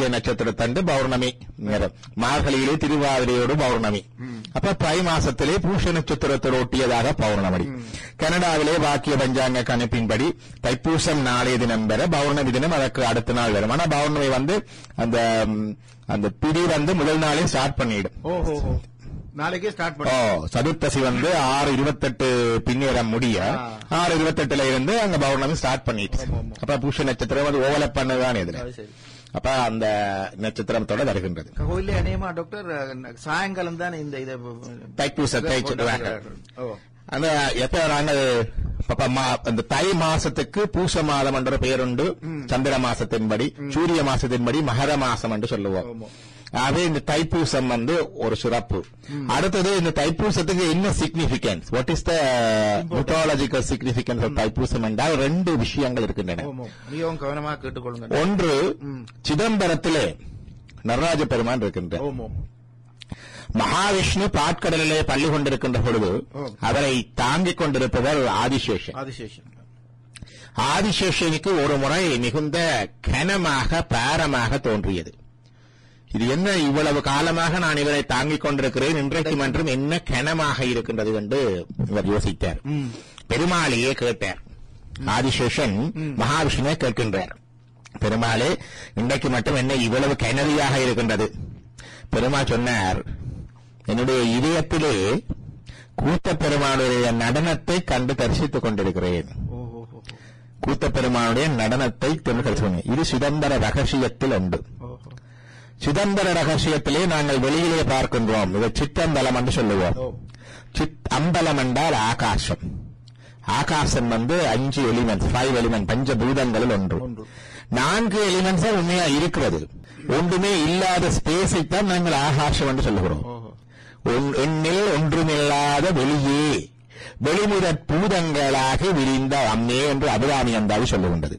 பூய நட்சத்திரத்தண்டு பௌர்ணமி நேரம் மார்கழியிலே திருவாதிரையோடு பௌர்ணமி அப்ப தை மாசத்திலே பூஷ நட்சத்திரத்தோடு ஒட்டியதாக பௌர்ணமி கனடாவிலே வாக்கிய பஞ்சாங்க கணிப்பின்படி தைப்பூசம் நாளைய தினம் பெற பௌர்ணமி தினம் அதற்கு அடுத்த நாள் வரும் ஆனா பௌர்ணமி வந்து அந்த ம், அந்த பிடி வந்து முதல் நாளே ஸ்டார்ட் பண்ணிடும் ஓஹோ நாளைக்கே ஸ்டார்ட் ஓ பண்ண சதுர்த்தசி வந்து ஆறு இருபத்தெட்டு பின்னேரம் முடிய ஆ. ஆறு இருபத்தெட்டுல இருந்து அங்க பௌர்ணமி ஸ்டார்ட் பண்ணிட்டு ஆமா, ஆமா. அப்ப புஷ நட்சத்திரம் அது ஓவலப் பண்ணதுதான் இதுல அது சரி அப்ப அந்த நட்சத்திரத்தோட வருகின்றது கோயிலே அநேகமா டாக்டர் சாயங்காலம் தான் இந்த இதை தைப்பூசத்தை சொல்லுவாங்க ஓ அந்த எப்ப நாங்கள் அப்ப மா- அந்த தை மாசத்துக்கு பூச மாதம் என்ற பெயருண்டு சந்திர மாசத்தின்படி சூரிய மாசத்தின்படி மகர மாசம் என்று சொல்லுவோம் ஆமா. ஆகவே இந்த தைப்பூசம் வந்து ஒரு சிறப்பு அடுத்தது இந்த தைப்பூசத்துக்கு என்ன significance what is the mythological significance of Thaipusam என்றால் ரெண்டு விஷயங்கள் இருக்கின்றன ஓமோ மிகவும் கவனமாக கேட்டுக்கொள்ளுங்க ஒன்று ம். சிதம்பரத்திலே நடராஜ பெருமான் இருக்கின்ற ஓமோ மகாவிஷ்ணு பாட்கடலிலே பள்ளி கொண்டிருக்கின்ற பொழுது ஓ. அவரை தாங்கிக் கொண்டிருப்பவர் ஆதிசேஷன் ஆதிசேஷன் ஆதிசேஷனுக்கு ஒரு முறை மிகுந்த கனமாக பாரமாக தோன்றியது இது என்ன இவ்வளவு காலமாக நான் இவரை தாங்கிக் கொண்டிருக்கிறேன் இன்றைக்கு மற்றும் என்ன கனமாக இருக்கின்றது என்று இவர் யோசித்தார் ம். பெருமாளையே கேட்டார் ஆதிசேஷன் மகாவிஷ்ணுவை கேட்கின்றார் பெருமாளே இன்றைக்கு மட்டும் என்ன இவ்வளவு கிணறியாக இருக்கின்றது பெருமாள் சொன்னார் என்னுடைய இதயத்திலே கூத்த பெருமாளுடைய நடனத்தை கண்டு தரிசித்துக் கொண்டிருக்கிறேன் ஓஹோ கூத்த பெருமானுடைய நடனத்தை கண்டு தரிசித்துக் இது சிதம்பர ரகசியத்தில் உண்டு ஓஹோ சிதம்பர ரகசியத்திலே நாங்கள் வெளியிலே பார்க்கின்றோம் இதை சித்தம்பலம் என்று சொல்லுவோம் ஓ சித் அம்பலம் என்றால் ஆகாசம் ஆகாசம் வந்து அஞ்சு எலிமெண்ட் ஃபைவ் எலிமெண்ட் பஞ்சபூதங்களில் ஒன்று ஒன்று. நான்கு எலிமெண்ட்ஸ் உண்மையா இருக்கிறது ஒன்றுமே இல்லாத ஸ்பேஸை தான் நாங்கள் ஆகாசம் என்று சொல்லுகிறோம் ஓஹோ ஒன்- எண்ணில் ஒன்றுமில்லாத வெளியே வெளிமுதற் பூதங்களாக விரிந்த அம்மே என்று அபிராமி அந்தாதி சொல்லுகின்றது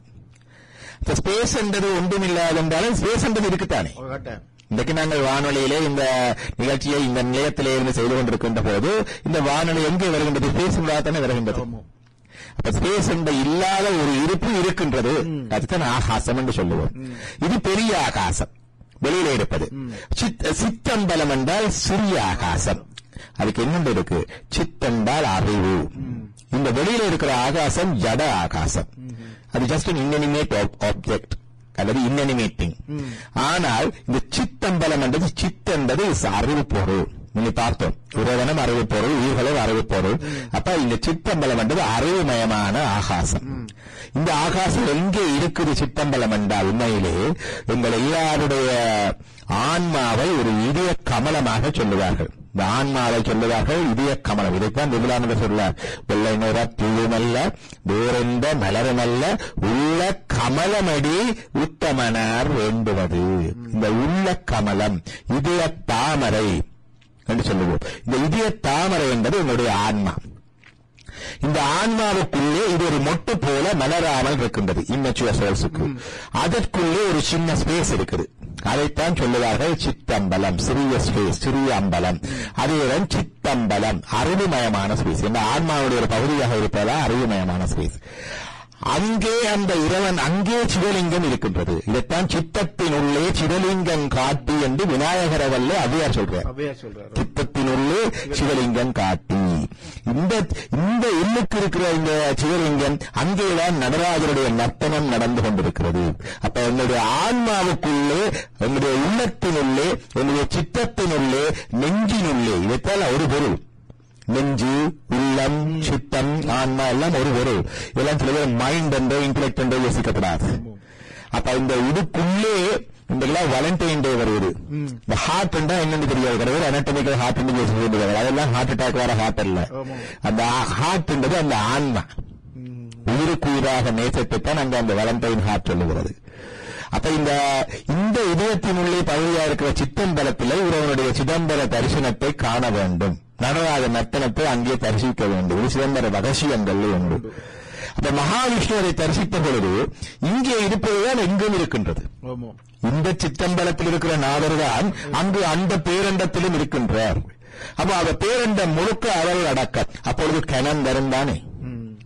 ஸ்பேஸ் என்றது ஒன்றுமில்லாது என்றாலும் ஸ்பேஸ் என்றது இருக்குத்தானே ஓ கட்டேன் இன்றைக்கு நாங்கள் வானொலியிலே இந்த நிகழ்ச்சியை இந்த நிலையத்திலே இருந்து செய்து கொண்டிருக்கின்ற போது இந்த வானொலி எங்கே வருகின்றது ஸ்பேஸ் தானே வருகின்றது ஓமோ அப்ப ஸ்பேஸ் என்ற இல்லாத ஒரு இருப்பு இருக்கின்றது அதுதான் ஆகாசம் என்று சொல்லுவோம் இது பெரிய ஆகாசம் வெளியில இருப்பது சித்- சித்தம்பலம் என்றால் சிறிய ஆகாசம் அதுக்கு என்னென்று இருக்கு சித் என்றால் அறிவு இந்த வெளியில இருக்கிற ஆகாசம் ஜட ஆகாசம் அது ஜஸ்ட் இன்அனிமேட் ஆப்ஜெக்ட் அல்லது இன்அனிமேட்டிங் ஆனால் இந்த சித்தம்பலம் என்றது சித் என்பது is அறிவு பொருள் முன்னி பார்த்தோம் இறைவனும் அறிவு பொருள் உயிர்களும் அறிவு பொருள் அப்ப இந்த சித்தம்பலம் என்றது அறிவுமயமான ஆகாசம் இந்த ஆகாசம் எங்கே இருக்குது சித்தம்பலம் என்றால் உண்மையிலே எங்கள் எல்லாருடைய ஆன்மாவை ஒரு இதய கமலமாக சொல்லுவார்கள் இந்த ஆன்மாவை சொல்லுவார்கள் இதய கமலம் இதைத்தான் விபுலானந்த சொல்றார் வெள்ளை நிற புழுமல்ல வேறெந்த மலருமல்ல உள்ள கமலமடி உத்தமனார் வேண்டுவது இந்த உள்ள கமலம் இதய தாமரை என்று சொல்லுவோம் இந்த இதய தாமரை என்பது என்னுடைய ஆன்மா இந்த ஆன்மாவுக்குள்ளே இது ஒரு மொட்டு போல மலராமல் இருக்கின்றது இம்மச்சுவ சோர்ஸுக்கு அதற்குள்ளே ஒரு சின்ன ஸ்பேஸ் இருக்குது அதைத்தான் சொல்லுவார்கள் சித்தம்பலம் சிறிய ஸ்பேஸ் சிறிய அம்பலம் அதுதான் சித்தம்பலம் அறிவுமயமான ஸ்பேஸ் இந்த ஆன்மாவுடைய ஒரு பகுதியாக இருப்பதா அறிவுமயமான ஸ்பேஸ் அங்கே அந்த இறைவன் அங்கே சிவலிங்கம் இருக்கின்றது இதைத்தான் சித்தத்தினுள்ளே சிவலிங்கம் காட்டி என்று விநாயகரவல்ல அவ்வையார் சொல்றார் அவையா சொல்றாரு சித்தத்தினுள்ளே சிவலிங்கம் காட்டி இந்த இந்த எண்ணுக்கு இருக்கிற இந்த சிவலிங்கம் அங்கேதான் நடராஜருடைய நர்த்தனம் நடந்து கொண்டிருக்கிறது அப்ப என்னுடைய ஆன்மாவுக்குள்ளே என்னுடைய உள்ளத்தினுள்ளே என்னுடைய சித்தத்தினுள்ளே நெஞ்சினுள்ளே இதைத்தான் ஒரு பொருள் நெஞ்சு உள்ளம் சித்தம் ஆன்மா எல்லாம் ஒரு பொருள் இதெல்லாம் சில பேர் மைண்ட் என்றோ இன்டலெக்ட் என்றோ யோசிக்கப்படாது அப்ப இந்த இதுக்குள்ளே இன்றைக்கெல்லாம் வேலண்டைன் டே வருவது இந்த ஹார்ட் என்றா என்னன்னு தெரியாது கிடையாது அனட்டமிக்கல் ஹார்ட் என்று யோசிச்சு கொண்டிருக்கிறார் அதெல்லாம் ஹார்ட் அட்டாக் வர ஹார்ட் அல்ல ஆமா. அந்த ஹார்ட் என்பது அந்த ஆன்மா ம். உயிருக்குயிராக நேசத்தைத்தான் அங்க அந்த வேலண்டைன் ஹார்ட் சொல்லுகிறது அப்ப இந்த இந்த இதயத்தினுள்ளே பகுதியா இருக்கிற சித்தம்பலத்திலே இவருடைய சிதம்பர தரிசனத்தை காண வேண்டும் நடராஜ நர்த்தனத்தை அங்கே தரிசிக்க வேண்டும் இது சிதம்பர ரகசியங்கள் உண்டு அப்ப மகாவிஷ்ணுவை தரிசித்த பொழுது இங்கே இருப்பதுதான் எங்கும் இருக்கின்றது ஓமோ இந்த சித்தம்பலத்தில் இருக்கிற நாதர் தான் அங்கு அந்த பேரண்டத்திலும் இருக்கின்றார் அப்ப அந்த பேரண்டம் முழுக்க அவர்கள் அடக்கம் அப்பொழுது கணம் வரும் தானே ம்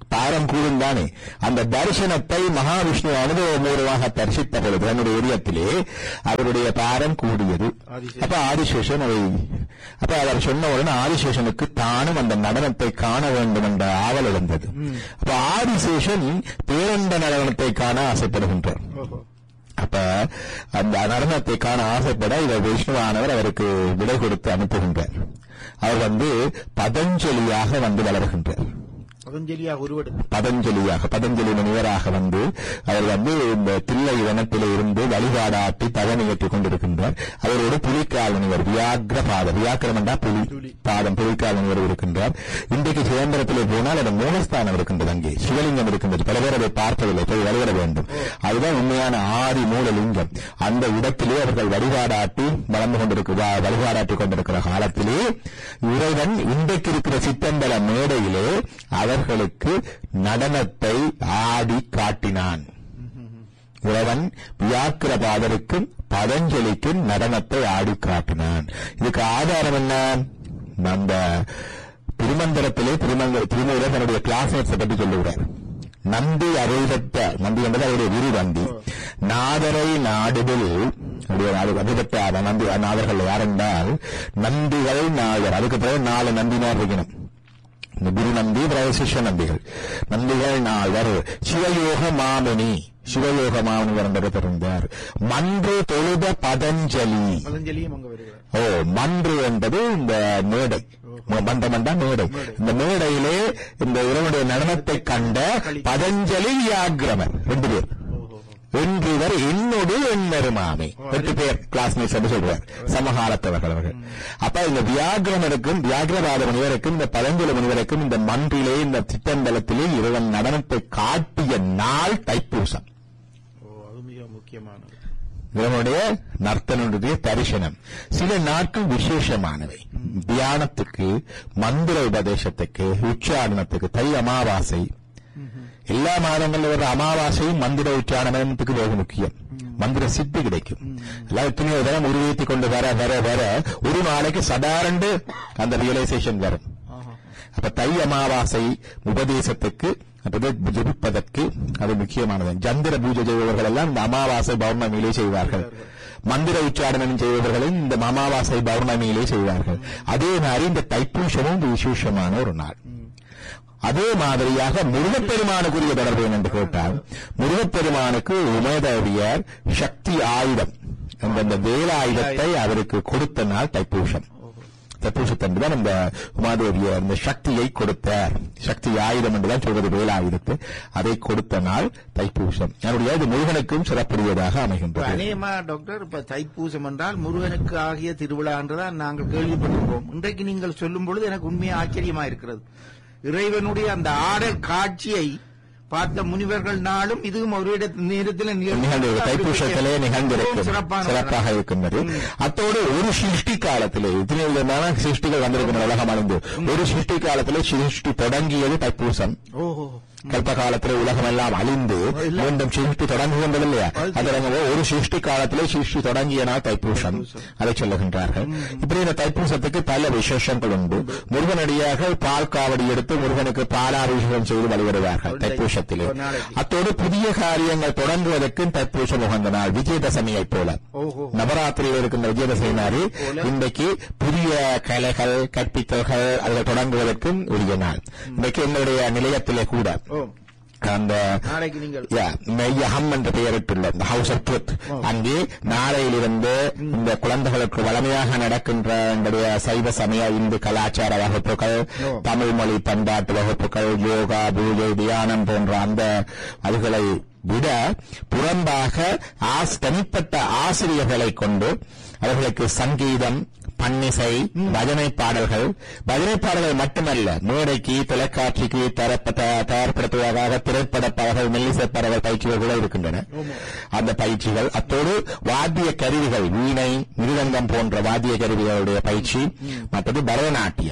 பாரம் கூடும் தானே அந்த தரிசனத்தை மகாவிஷ்ணு அனுபவபூர்வமாக தரிசித்த பொழுது தன்னுடைய உரியத்திலே அவருடைய பாரம் கூடியது ஆதிசேஷன். அப்ப ஆதிசேஷன் அதை அப்ப அவர் சொன்ன உடனே ஆதிசேஷனுக்கு தானும் அந்த நடனத்தை காண வேண்டும் என்ற ஆவல் இருந்தது அப்ப ஆதிசேஷன் பேரண்ட நடனத்தை காண ஆசைப்படுகின்றார் ஓஹோ அப்ப அந்த நடனத்தை காண ஆசைப்பட இவர் விஷ்ணுவானவர் அவருக்கு விடை கொடுத்து அனுப்புகின்றார் அவர் வந்து பதஞ்சலியாக வந்து வளர்கின்றார் பதஞ்சலியாக உருவெடுத்து பதஞ்சலியாக பதஞ்சலி முனிவராக வந்து அவர் வந்து இந்த தில்லை வனத்திலே இருந்து வழிபாடாட்டி தவம் இயற்றிக் கொண்டிருக்கின்றார் அவரோடு புலிக்கால் முனிவர் வியாக்ர பாதம் வியாக்கிரம் என்றா புலி புலி. பாதம் புலிக்கால் முனிவர் இருக்கின்றார் இன்றைக்கு சிதம்பரத்திலே போனால் அந்த மூலஸ்தானம் இருக்கின்றது அங்கே சிவலிங்கம் இருக்கின்றது பல பேர் அதை பார்ப்பதில்லை போய் வழிபட வேண்டும் அதுதான் உண்மையான ஆதி மூலலிங்கம் அந்த இடத்திலே அவர்கள் வழிபாடாட்டி வளர்ந்து கொண்டிருக்க வ- வழிபாடாட்டிக் கொண்டிருக்கிற காலத்திலே இறைவன் இன்றைக்கு இருக்கிற சித்தம்பல மேடையிலே அவர்களுக்கு நடனத்தை ஆடி காட்டினான் இறைவன் வியாக்கிரபாதருக்கும் பதஞ்சலிக்கும் நடனத்தை ஆடி காட்டினான் இதுக்கு ஆதாரம் என்ன நம்ம திருமந்திரத்திலே திருமங்க திருமூலர் தன்னுடைய கிளாஸ்மேட்ஸை பற்றி சொல்லுகிறார் நந்தி அருள்பெற்ற நந்தி என்பது அவருடைய குரு நந்தி நாதரை நாடுதல் அவருடைய நாடு அருள்பெற்ற நந்தி நாதர்கள் யாரென்றால் நந்திகள் நாதர் அதுக்கு பிறகு நாலு நந்தினார் இருக்கணும் இந்த குரு நந்தி பிறகு சிஷ்ய நந்திகள் நந்திகள் நால்வர் சிவயோக மாமுனி சிவயோக மாமுனிவர் என்று பிறந்தார் மன்று தொழுத பதஞ்சலி பதஞ்சலியும் அங்க வருகிறார் ஓ மன்று என்பது இந்த மேடை மந்தம் என்றா மேடை இந்த மேடையிலே இந்த இவருடைய நடனத்தை கண்ட பதஞ்சலி வியாகிரமர் ரெண்டு பேர் ஓஹோ ஒன்றுவர் என்னோடு எண்ணருமாமே எட்டு பேர் கிளாஸ்மேட்ஸ் என்று சொல்றார் சமகாலத்தவர்கள் அவர்கள் அப்ப இந்த வியாகிரமருக்கும் வியாகிரவாத முனிவருக்கும் இந்த பதஞ்சலி முனிவருக்கும் இந்த மன்றிலே இந்த சித்தம்பலத்திலே இறைவன் நடனத்தை காட்டிய நாள் தைப்பூசம் ஓ அது மிக முக்கியமானது இவனுடைய நர்த்தனுடைய தரிசனம் சில நாட்கள் விசேஷமானவை தியானத்துக்கு மந்திர உபதேசத்துக்கு உச்சாரணத்துக்கு தை அமாவாசை எல்லா மாதங்களில் வர அமாவாசையும் மந்திர உச்சாரணத்துக்கு வெகு முக்கியம் மந்திர சித்தி கிடைக்கும் எல்லாம் எத்தனையோ தரம் உருவேத்தி கொண்டு வர வர வர ஒரு நாளைக்கு சடாரண்டு அந்த ரியலைசேஷன் வரும் ஆஹா அப்ப தை அமாவாசை உபதேசத்துக்கு அப்படி ஜபிப்பதற்கு அது முக்கியமானது சந்திர பூஜை செய்பவர்கள் எல்லாம் இந்த அமாவாசை பௌர்ணமியிலே செய்வார்கள் மந்திர உச்சாரணம் செய்பவர்களும் இந்த அமாவாசை பௌர்ணமியிலே செய்வார்கள் அதே மாதிரி இந்த தைப்பூசமும் விசேஷமான ஒரு நாள் அதே மாதிரியாக முருகப்பெருமானுக்குரிய தொடர்பு என்ன என்று கேட்டால் முருகப்பெருமானுக்கு உமேதவியர் சக்தி ஆயுதம் என்ற அந்த வேலாயுதத்தை அவருக்கு கொடுத்த நாள் தைப்பூசம் தைப்பூசத்தன்று தான் இந்த உமாதேவிய இந்த சக்தியை கொடுத்தார் சக்தி ஆயுதம் என்றுதான் சொல்வது வேலாயுதத்தை அதை கொடுத்த நாள் தைப்பூசம் அதனுடைய இது முருகனுக்கும் சிறப்புரியதாக இப்ப அமைகின்றது அநேகமா டாக்டர் இப்ப தைப்பூசம் என்றால் முருகனுக்கு ஆகிய திருவிழா என்றுதான் நாங்கள் கேள்விப்பட்டிருக்கோம் இன்றைக்கு நீங்கள் சொல்லும் பொழுது எனக்கு உண்மையா ஆச்சரியமா இருக்கிறது இறைவனுடைய அந்த ஆடல் காட்சியை பார்த்த முனிவர்கள் நாளும் இதுவும் ஒரு இடத்து நேரத்தில் நிகழ்ந்து தைப்பூசத்திலே நிகழ்ந்திருக்கும் சிறப்பான சிறப்பாக இருக்கின்றது அத்தோடு ஒரு சிருஷ்டி காலத்திலே இத்தனை விதமான சிருஷ்டிகள் வந்திருக்கின்றன உலகம் அழிந்து ஒரு சிருஷ்டி காலத்திலே சிருஷ்டி தொடங்கியது தைப்பூசம் ஓஹோ கல்ப காலத்திலே உலகம் எல்லாம் அழிந்து இல்ல. மீண்டும் சிருஷ்டி தொடங்குகின்றது இல்லையா அது அதற்கு ஒரு சிருஷ்டி காலத்திலே சிருஷ்டி தொடங்கிய நாள் தைப்பூசம் அதை சொல்லுகின்றார்கள் இப்படி இந்த தைப்பூசத்துக்கு பல விசேஷங்கள் உண்டு முருகனடியாக பால் காவடி எடுத்து முருகனுக்கு பாலாபிஷேகம் செய்து வழிபடுவார்கள் ஒரு தைப்பூசத்திலே ஒரு நாளைக்கு. அத்தோடு புதிய காரியங்கள் தொடங்குவதற்கு தைப்பூசம் உகந்த நாள் விஜயதசமியைப் போல ஓஹோ நவராத்திரியில் இருக்கின்ற விஜயதசமி நாள் போல. இன்றைக்கு புதிய கலைகள் கற்பித்தல்கள் அதில் தொடங்குவதற்கும் உரிய நாள் இன்றைக்கு என்னுடைய நிலையத்திலே கூட ஓ அந்த நாளைக்கு நீங்கள் Yeah, மெய்யகம் என்ற பெயரிட்டுள்ள இந்த ஹவுஸ் ஆஃப் ட்ரூத் அங்கே நாளையிலிருந்து இந்த குழந்தைகளுக்கு வளமையாக நடக்கின்ற எங்களுடைய சைவ சமய இந்து கலாச்சார வகுப்புகள் ஓ. தமிழ் மொழி பண்பாட்டு வகுப்புகள் யோகா பூஜை தியானம் போன்ற அந்த அதுகளை விட புறம்பாக ஆஸ்- தனிப்பட்ட ஆசிரியர்களை கொண்டு அவர்களுக்கு சங்கீதம் பன்னிசை பஜனை பாடல்கள் பஜனை பாடல்கள் மட்டுமல்ல மேடைக்கு தொலைக்காட்சிக்கு தரப்பட்ட தயார்படுத்துவதாக திரைப்பட பாடல்கள் மெல்லிசை பாடல்கள் பயிற்சிகள் கூட இருக்கின்றன அந்த பயிற்சிகள் அத்தோடு வாத்திய கருவிகள் வீணை மிருதங்கம் போன்ற வாத்திய கருவிகளுடைய பயிற்சி மற்றது பரதநாட்டியம்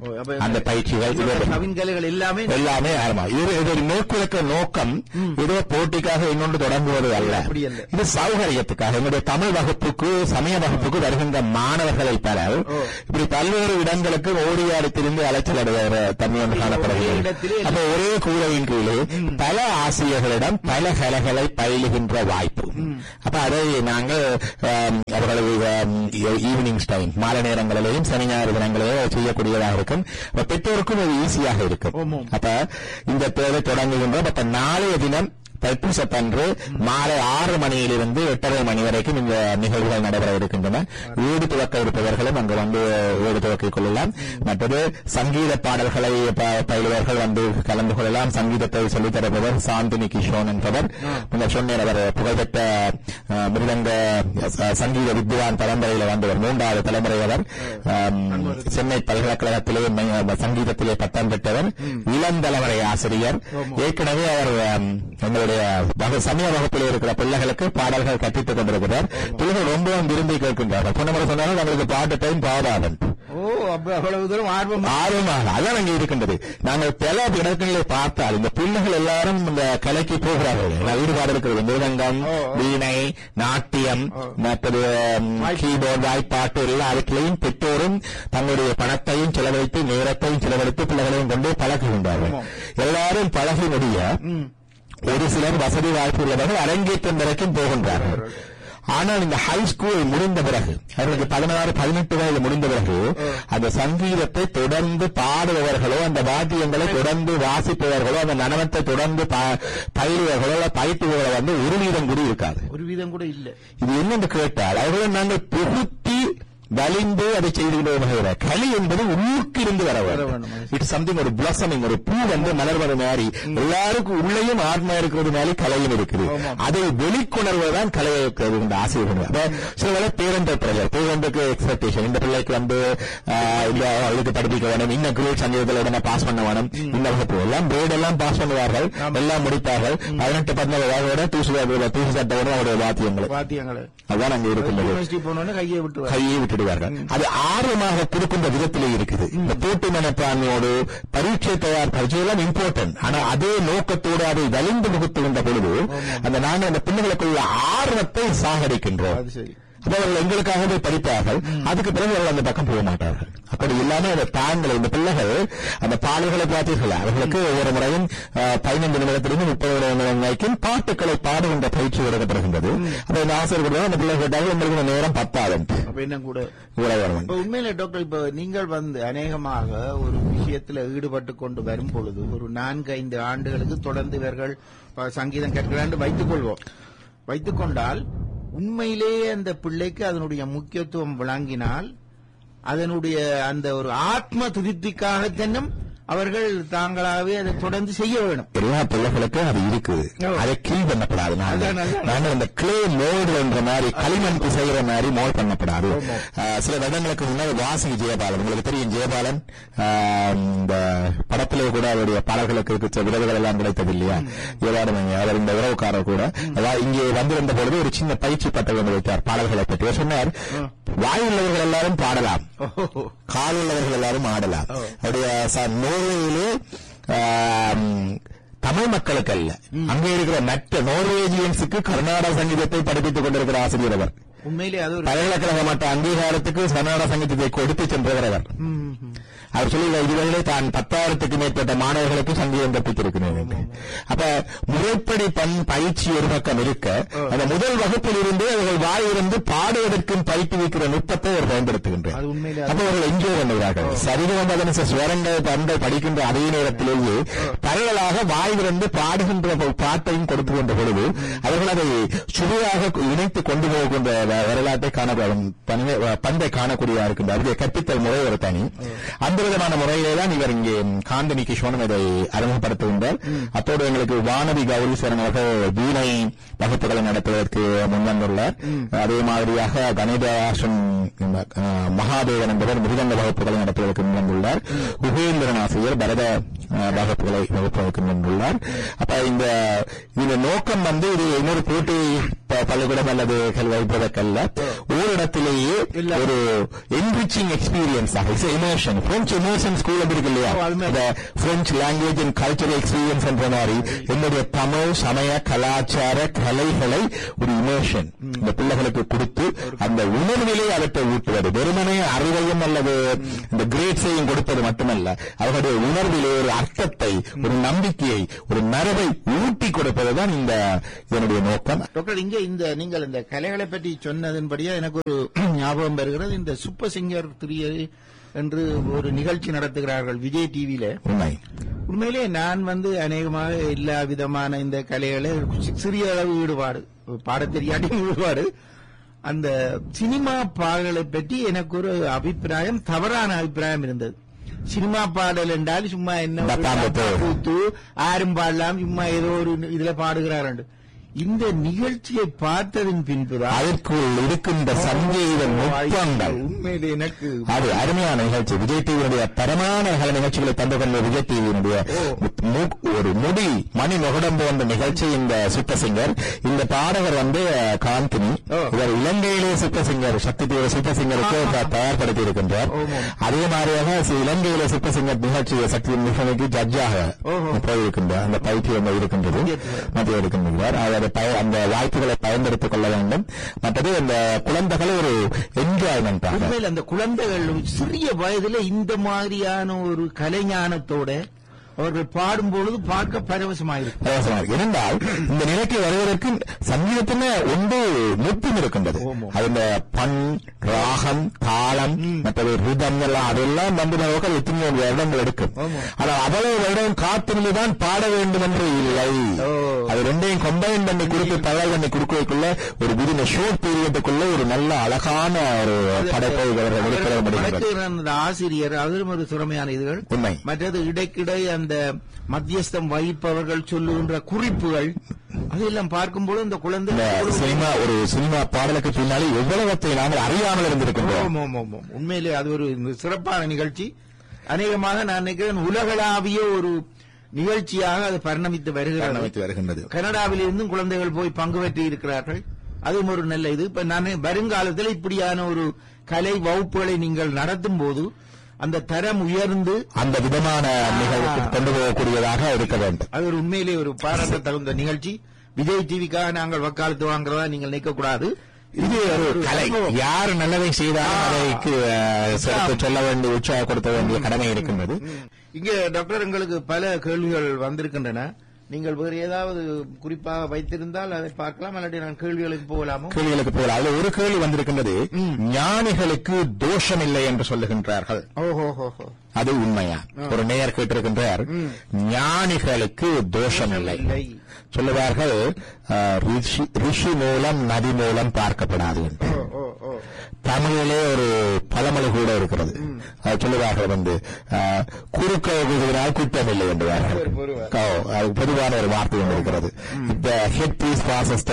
ஓ, அப்ப அந்த பயிற்சிகள் இந்த இது- கவின்கலைகள் எல்லாமே எல்லாமே ஆரம்பம் இது இது ஒரு நோக்குலக்க நோக்கம் ஏதோ போட்டிக்காக இன்னொன்று தொடங்குவது அல்ல அப்படி அல்ல. இது சௌகரியத்துக்காக எங்களுடைய தமிழ் வகுப்புக்கு சமய வகுப்புக்கு வருகின்ற மாணவர்களை பலர் ஓ. இப்படி பல்வேறு இடங்களுக்கு ஓடியாடி திரிந்து அலைச்சல் அடைகிற தன்மை ஒன்று ஒரே காணப்படுகிறது இடத்திலே அப்ப ஒரே கூரையின் கீழே பல ஆசிரியர்களிடம் பல கலைகளை பயிலுகின்ற வாய்ப்பு அப்ப அதை நாங்கள் ஆம், அவர்களது ஆம், ஈவினிங் டைம் மாலை நேரங்களிலேயும் சனி ஞாயிறு தினங்களிலேயும் செய்யக்கூடியதாக இருக்கும் அப்ப பெற்றோருக்கும் அது ஈஸியாக இருக்கும் ஆமாம். அப்ப இந்த தேவை தொடங்குகின்றோம் அப்ப நாளைய தினம் தைப்பூசத்தன்று மாலை ஆறு மணியிலிருந்து எட்டரை மணி வரைக்கும் இந்த நிகழ்வுகள் நடைபெற இருக்கின்றன வீடு துவக்க இருப்பவர்களும் அங்கு வந்து வீடு துவக்கிக் கொள்ளலாம் மற்றது சங்கீத பாடல்களை ப- பயிலுவர்கள் வந்து கலந்து கொள்ளலாம் சங்கீதத்தை சொல்லித் தருபவர் சாந்தினி கிஷோன் என்பவர் முன்னர் சொன்னேன் அவர் புகழ்பெற்ற அஹ், மிருதங்க ச- சங்கீத வித்வான் பரம்பரையில் வந்தவர் மூன்றாவது தலைமுறை அவர் ஆம், சென்னை பல்கலைக்கழகத்திலே மை- சங்கீதத்திலே பட்டம் பெற்றவர் இளம் தலைமுறை ஆசிரியர் ஏற்கனவே அவர் ஆம், எங்களுடைய வகு- சமய வகுப்பில் இருக்கிற பிள்ளைகளுக்கு பாடல்கள் கற்பித்துக் கொண்டிருக்கிறார் பிள்ளைகள் ரொம்பவும் விரும்பி கேட்கின்றார்கள் போன முறை சொன்னாலும் எங்களுக்கு பாட்டு டைம் பாடாதன் ஓ அப்ப அவ்வளவு தூரம் ஆர்வம் ஆர்வமாக அதான் அங்கே இருக்கின்றது நாங்கள் பல இடங்களிலே பார்த்தால் இந்த பிள்ளைகள் எல்லாரும் இந்த கலைக்கு போகிறார்கள் எல்லாம் ஈடுபாடு இருக்கிறது மிருதங்கம் ஓ, ஓ. வீணை நாட்டியம் ஓ. மற்றது கீபோர்டு வாய்ப்பாட்டு எல்லாவற்றிலையும் பெற்றோரும் தங்களுடைய பணத்தையும் செலவழித்து நேரத்தையும் செலவழித்து பிள்ளைகளையும் கொண்டு பழகுகின்றார்கள் ஆமாம். எல்லாரும் பழகி முடிய ம். ஒரு சிலர் வசதி வாய்ப்பு உள்ளவர்கள் அரங்கேற்றம் வரைக்கும் போகின்றார்கள் ஆனால் இந்த ஹை ஸ்கூல் முடிந்த பிறகு அவர்களுக்கு பதினாறு பதினெட்டு வயது முடிந்த பிறகு அந்த சங்கீதத்தை தொடர்ந்து பாடுபவர்களோ அந்த வாத்தியங்களை தொடர்ந்து வாசிப்பவர்களோ அந்த நடனத்தை தொடர்ந்து ப- பயிலுவர்களோ அல்ல பயிற்றுவர்களோ வந்து ஒரு வீதம் கூட இருக்காது ஒரு வீதம் கூட இல்ல இது என்னென்று கேட்டால் அவர்களை நாங்கள் புகுத்தி வலிந்து அதை செய்துகிறோம் களி என்பது உள்ளுக்கு இருந்து வர வர வேண்டும் வேண்டும். இட்ஸ் சம்திங் ஒரு பிளஸமிங் ஒரு பூ வந்து மலர்வது மாதிரி எல்லாருக்கும் உள்ளேயும் ஆத்மா இருக்கிறது மேலே கலையும் இருக்குது ஆமாம். அதை வெளிக்கொணர்வதுதான் கலையை இருக்கிறது இந்த ஆசிரியர் அப்ப சில வேலை பேரண்ட பிரஜர் பேரண்டுக்கு எக்ஸ்பெக்டேஷன் இந்த பிள்ளைக்கு வந்து ஆஹ், இந்த அவளுக்கு படிப்பிக்க வேணும் இன்னும் கிரேட் சங்கீதத்தில் உடனே பாஸ் பண்ண வேணும் இந்த வகுப்பு எல்லாம் கிரேட் எல்லாம் பாஸ் பண்ணுவார்கள் எல்லாம் முடிப்பார்கள் பதினெட்டு பதினேழு வயதோட தூசு தூசு சட்டோட அவருடைய வாத்தியங்கள் வாத்தியங்களை அதான் அங்கே இருக்கின்றது யூனிவர்சிட்டி போனோன்னு கையை விட்டு கையை விட்டுடுவார்கள் அது ஆர்வமாக கொடுக்கின்ற விதத்திலே இருக்குது இந்த போட்டி மனப்பான்மையோடு பரீட்சை தயார் பரீட்சை எல்லாம் இம்பார்ட்டன்ட் ஆனா அதே நோக்கத்தோடு அதை வலிந்து முகத்துகின்ற பொழுது அந்த நாங்கள் அந்த பிள்ளைகளுக்குள்ள ஆர்வத்தை சாகடிக்கின்றோம் அது சரி அப்ப அவர்கள் எங்களுக்காகவே படிப்பார்கள் அதுக்கு பிறகு அவர்கள் அந்த பக்கம் போக மாட்டார்கள் அப்படி இல்லாம அந்த தாங்கள் இந்த பிள்ளைகள் அந்த பாடல்களை பார்த்தீர்கள் அவர்களுக்கு ஒவ்வொரு முறையும் அஹ், பதினைந்து நிமிடத்திலிருந்து முப்பது நிமிடம் வரைக்கும் பாட்டுக்களை பாடுகின்ற பயிற்சி கொடுக்கப்படுகின்றது அப்ப இந்த ஆசிரியர் கூட அந்த பிள்ளைகள் கேட்டார்கள் உங்களுக்கு இந்த நேரம் பத்தாதுன்ட்டு அப்ப என்ன கூட இவ்வளவு வரும் இப்ப உண்மையில டாக்டர் இப்ப நீங்கள் வந்து அநேகமாக ஒரு விஷயத்துல ஈடுபட்டு கொண்டு வரும் பொழுது ஒரு நான்கு ஐந்து ஆண்டுகளுக்கு தொடர்ந்து இவர்கள் ப- சங்கீதம் கேட்கிறாண்டு வைத்துக் கொள்வோம் வைத்துக் கொண்டால் உண்மையிலேயே அந்த பிள்ளைக்கு அதனுடைய முக்கியத்துவம் விளங்கினால் அதனுடைய அந்த ஒரு ஆத்ம துதித்திற்காக தன்னும் அவர்கள் தாங்களாகவே அதை தொடர்ந்து செய்ய வேணும் எல்லா பிள்ளைகளுக்கும் அது இருக்குது ஓ. அதை கீழ் பண்ணப்படாது நாங்கள் அதான், அதான். நாங்கள் அந்த கிளே மோல்டு என்ற மாதிரி களிமண் செய்கிற மாதிரி மோல்ட் பண்ணப்படாது ஆமா. ஆஹ், சில வருடங்களுக்கு முன்னாடி வாசி ஜெயபாலன் உங்களுக்கு தெரியும் ஜெயபாலன் ஆஹ், இந்த படத்திலே கூட அவருடைய பாடல்களுக்கு கிடைச்ச விருதுகள் எல்லாம் கிடைத்தது இல்லையா ஜெயபாலன் அவர் இந்த உறவுக்காரர் கூட அதாவது இங்கே வந்திருந்த பொழுது ஒரு சின்ன பயிற்சி பட்டை கொண்டு வைத்தார் பாடல்களை பற்றி அவர் சொன்னார் வாயுள்ளவர்கள் எல்லாரும் பாடலாம் ஓஹோ. கால் உள்ளவர்கள் எல்லாரும் ஆடலாம் ஓ. அவருடைய ச- நோர்வேயிலே ஆம், தமிழ் மக்களுக்கு அல்ல அங்கே இருக்கிற மற்ற நோர்வேஜியன்ஸுக்கு கர்நாடக சங்கீதத்தை படிப்பித்துக் கொண்டிருக்கிற ஆசிரியர் அவர் உண்மையிலே அது ஒரு பல்கலைக்கழக மட்ட அங்கீகாரத்துக்கு கர்நாடக சங்கீதத்தை கொடுத்து சென்றவர் அவர் ம், ம், ம். அவர் சொல்லி இதுவரையிலே தான் பத்தாயிரத்துக்கு மேற்பட்ட மாணவர்களுக்கு சங்கீதம் கற்பித்திருக்கிறேன் என்று. அப்ப முறைப்படி பண் பயிற்சி ஒரு பக்கம் இருக்க அந்த முதல் வகுப்பில் இருந்து அவர்கள் வாயிலிருந்து பாடுவதற்கும் பயிற்றுவிக்கிற நுட்பத்தை அவர் பயன்படுத்துகின்றார் அது உண்மையிலே அப்ப அவர்கள் என்ஜாய் பண்ணுகிறார்கள் சரிதம் அதன ஸ்வரங்கள் பண்கள் படிக்கின்ற அதே நேரத்திலேயே பரவலாக வாயிலிருந்து பாடுகின்ற ஒரு பாட்டையும் கொடுக்கின்ற பொழுது அவர்கள் அதை சுவையாக இணைத்து கொண்டு போகின்ற வ- வரலாற்றை காணப்படும் தனிமை வ- பண்பை காணக்கூடியதாக இருக்கின்ற அவருடைய கற்பித்தல் முறை ஒரு தனி அந்த விதமான முறையிலே தான் இவர் இங்கே காந்தனி கிஷோனும் இதை அறிமுகப்படுத்துகின்றார் அத்தோடு எங்களுக்கு வானதி கௌரீஸ்வரன் அவர்கள் வீணை வகுப்புகளை நடத்துவதற்கு முன்வந்துள்ளார் அதே மாதிரியாக கணிதராசன் அஹ், மகாதேவன் என்பவர் மிருதங்க வகுப்புகளை நடத்துவதற்கு முன்வந்துள்ளார் உபேந்திரன் ஆசிரியர் பரத அஹ், வகுப்புகளை வகுப்பதற்கு முன்வந்துள்ளார் அப்ப இந்த இந்த நோக்கம் வந்து இது இன்னொரு போட்டி ப- பள்ளிக்கூடம் அல்லது கல்வி வைப்பதற்கல்ல அல்ல ஓரிடத்திலேயே இல்ல. ஒரு என்ரிச்சிங் எக்ஸ்பீரியன்ஸ் ஆக இமோஷன் பிரெஞ்சு இமோஷன் ஸ்கூல் இருக்கு இல்லையா ஓ, அது மாதிரி. இந்த French language and cultural experience என்ற மாதிரி என்னுடைய தமிழ் சமய கலாச்சார கலைகளை ஒரு இமோஷன் இந்த பிள்ளைகளுக்கு கொடுத்து அந்த உணர்விலே அவற்றை ஊட்டுவது வெறுமனே அறிவையும் அல்லது இந்த கிரேட்ஸையும் கொடுப்பது மட்டுமல்ல அவர்களுடைய உணர்விலே ஒரு அர்த்தத்தை ஒரு நம்பிக்கையை ஒரு மரபை ஊட்டி கொடுப்பதுதான் இந்த இதனுடைய நோக்கம் டாக்டர் இங்க இந்த நீங்கள் இந்த கலைகளை பற்றி சொன்னதன்படியா எனக்கு ஒரு ஞாபகம் வருகிறது இந்த சூப்பர் சிங்கர் த்ரீ என்று ஒரு நிகழ்ச்சி நடத்துகிறார்கள் விஜய் டிவியில உண்மை உண்மையிலே நான் வந்து அநேகமாக எல்லா விதமான இந்த கலைகளை சி- சிறிய அளவு ஈடுபாடு பாடத் தெரியாட்டியும் ஈடுபாடு அந்த சினிமா பாடலை பற்றி எனக்கு ஒரு அபிப்பிராயம் தவறான அபிப்பிராயம் இருந்தது சினிமா பாடல் என்றால் சும்மா என்ன ஒரு டப்பாம்பத்து. கூத்து ஆரும் பாடலாம் சும்மா ஏதோ ஒரு இதுல பாடுகிறார் இந்த நிகழ்ச்சியை பார்த்ததின் பின்புதான் அதற்குள் இருக்கின்ற சங்கீத நுட்பங்கள் உண்மையிலே எனக்கு அது அருமையான நிகழ்ச்சி விஜய் டிவியினுடைய தரமான கலை நிகழ்ச்சிகளை தந்து கொண்ட விஜய் டிவியினுடைய மு- ஒரு முடி மணி முகடம் போன்ற நிகழ்ச்சி இந்த சூப்பர் சிங்கர் இந்த பாடகர் வந்து அஹ், காந்தினி ஓ. இவர் இலங்கையிலே super singer Shakthi TV super சிங்கருக்கு த- தயார்படுத்தி இருக்கின்றார் ஓஹோ. அதே மாதிரியாக சி- இலங்கையிலே சூப்பர் சிங்கர் நிகழ்ச்சி சக்தி நிகழ்ச்சிக்கு ஜட்ஜாக ஓஹோ. போயிருக்கின்றார் அந்த பயிற்சி இருக்கின்றது மத்தியத்தில். மத்திய இருக்கின்றார் அவர் அதை பய- அந்த வாய்ப்புகளை பயன்படுத்திக் கொள்ள வேண்டும் மற்றது அந்த குழந்தைகளை ஒரு என்ஜாய்மெண்ட் உண்மையில் அந்த குழந்தைகள் சிறிய வயதுல இந்த மாதிரியான ஒரு கலைஞானத்தோட அவர்கள் பாடும் பொழுது பார்க்க பரவசமாயிருக்கு பிரயாசமாக இருந்தால் இந்த நிலைக்கு வருவதற்கு சங்கீதத்தின ஒன்று நுட்பம் இருக்கின்றது ஆமா. அது இந்த பண் ராகம் தாளம் மற்றது ரிதம் எல்லாம் அதெல்லாம் வந்து நமக்கு எத்தனையோ வருடங்கள் எடுக்கும் ஆமா. ஆனால் அவ்வளவு வருடம் காத்திருந்துதான் பாட வேண்டும் என்று இல்லை ஓ. அது ரெண்டையும் கம்பைன் பண்ணி கொடுத்து தயார் பண்ணி கொடுக்கறதுக்குள்ள ஒரு விதின ஷோர்ட் பீரியடுக்குள்ள ஒரு நல்ல அழகான ஒரு படைப்பை அவர்கள் வெளிப்பட முடிகிறது வழக்கு அந்த ஆசிரியர் அதிலும் ஒரு திறமையான இதுகள் உண்மை மற்றது இடைக்கிடை அந்த மத்தியஸ்தம் வகிப்பவர்கள் சொல்லுகின்ற குறிப்புகள் அதெல்லாம் பார்க்கும்போது இந்த குழந்தை இந்த சினிமா ஒரு சினிமா பாடலுக்கு பின்னாலே எவ்வளவத்தை நாங்கள் அறியாமல் இருந்திருக்கின்றோம் ஆமாம், ஆமாம், ஆமாம். உண்மையிலே அது ஒரு சிறப்பான நிகழ்ச்சி அநேகமாக நான் நினைக்கிறேன் உலகளாவிய ஒரு நிகழ்ச்சியாக அது பரிணமித்து வருகிறது காரணமித்து வருகின்றது கனடாவில் இருந்தும் குழந்தைகள் போய் பங்கு பெற்று இருக்கிறார்கள் அதுவும் ஒரு நல்ல இது இப்ப நான் வருங்காலத்தில் இப்படியான ஒரு கலை வகுப்புகளை நீங்கள் நடத்தும் போது அந்த தரம் உயர்ந்து அந்த விதமான நிகழ்வுக்கு கொண்டு போகக்கூடியதாக இருக்க வேண்டும் அது ஒரு உண்மையிலே ஒரு பாராட்ட தகுந்த நிகழ்ச்சி விஜய் டிவிக்காக நாங்கள் வக்காலத்து வாங்குறதா நீங்கள் நினைக்கக்கூடாது இது ஒரு கலை யார் நல்லதை செய்தாலும் அதைக்கு அஹ், சிறப்பு சொல்ல வேண்டிய உற்சாகப்படுத்த வேண்டிய கடமை இருக்கின்றது இங்க டாக்டர் எங்களுக்கு பல கேள்விகள் வந்திருக்கின்றன நீங்கள் வேறு ஏதாவது குறிப்பாக வைத்திருந்தால் அதை பார்க்கலாம் அல்லது நான் கேள்விகளுக்கு போகலாமோ கேள்விகளுக்கு போல அதுல ஒரு கேள்வி வந்திருக்கின்றது ம். ஞானிகளுக்கு தோஷம் இல்லை என்று சொல்லுகின்றார்கள் ஓஹோ ஹோ அது உண்மையா ஒரு நேயர் கேட்டிருக்கின்றார் ஞானிகளுக்கு தோஷம் இல்லை இல்லை சொல்லுவார்கள் அஹ், ரிஷி ரிஷி மூலம் நதி மூலம் பார்க்கப்படாது என்று ஓ ஓ ஓ தமிழிலே ஒரு பழமொழி கூட இருக்கிறது அது சொல்லுவார்கள் வந்து அஹ், குறுக்க குதினால் குற்றம் இல்லை என்றுவார்கள் ஒரு பொருவர். ஓ, அது பொதுவான ஒரு வார்த்தை ஒன்று இருக்கிறது இந்த head piece passes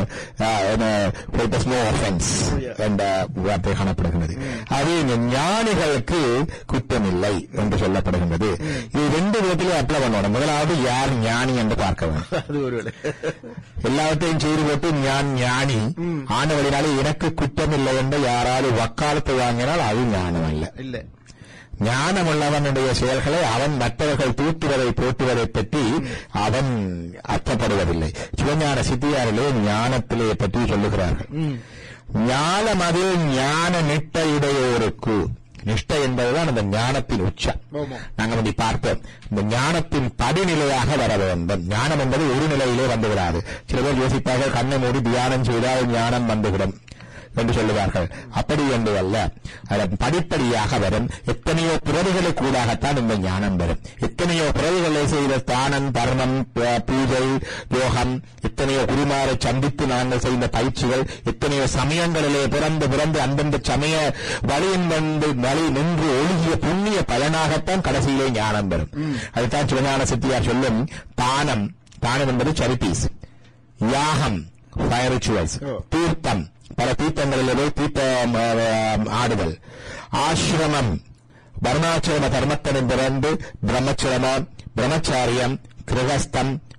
no offence என்ற வார்த்தை காணப்படுகிறது அது இந்த ஞானிகளுக்கு குற்றம் இல்லை என்று சொல்லப்படுகின்றது இது ரெண்டு விதத்திலே அப்ளை பண்ணணும் முதலாவது யார் ஞானி என்று பார்க்க வேண்டும் அது ஒரு எல்லாவற்றையும் செய்து போட்டு ஞான் ஞானி ஆனவழினாலே எனக்கு குற்றம் இல்லை என்று யாராவது வக்காலத்து வாங்கினால் அது ஞானம் அல்ல இல்ல ஞானம் உள்ளவனுடைய செயல்களை அவன் மற்றவர்கள் தூற்றுவதை போற்றுவதை பற்றி அவன் அர்த்தப்படுவதில்லை சிவஞான சித்தியாரிலே ஞானத்திலே பற்றி சொல்லுகிறார்கள் ம். ஞானம் அது ஞான நிட்டையுடையோருக்கு நிஷ்டை என்பதுதான் அந்த ஞானத்தின் உச்சம் ஆமா. நாங்கள் அப்படி பார்த்தோம் இந்த ஞானத்தின் படிநிலையாக வர வேண்டும் ஞானம் என்பது ஒரு நிலையிலே வந்துவிடாது சில பேர் யோசிப்பார்கள் கண்ணை மூடி தியானம் செய்தால் ஞானம் வந்துவிடும் என்று சொல்லுவார்கள் அப்படி என்று அல்ல அதன் படிப்படியாக வரும் எத்தனையோ பிறவிகளுக்கு கூடாகத்தான் இந்த ஞானம் வரும் எத்தனையோ பிறவிகளை செய்த தானம் தர்மம் ப- பூஜை யோகம் எத்தனையோ குருமாரை சந்தித்து நாங்கள் செய்த பயிற்சிகள் எத்தனையோ சமயங்களிலே பிறந்து பிறந்து அந்தந்த சமய வழியின் வந்து வழி நின்று ஒழுகிய புண்ணிய பலனாகத்தான் கடைசியிலே ஞானம் வரும் அதுதான் சிவஞான சித்தியார் சொல்லும் தானம் தானம் என்பது சரிட்டீஸ் யாகம் ஃபயர் ரிச்சுவல்ஸ் ஓ. தீர்த்தம் பல தீர்த்தங்களிலே தீர்த்தம் அஹ், ஆடுதல் ஆசிரமம் வர்ணாசிரம தர்மத்திடம் பிறந்து பிரம்மச்சரமம் பிரம்மச்சாரியம் கிரகஸ்தம்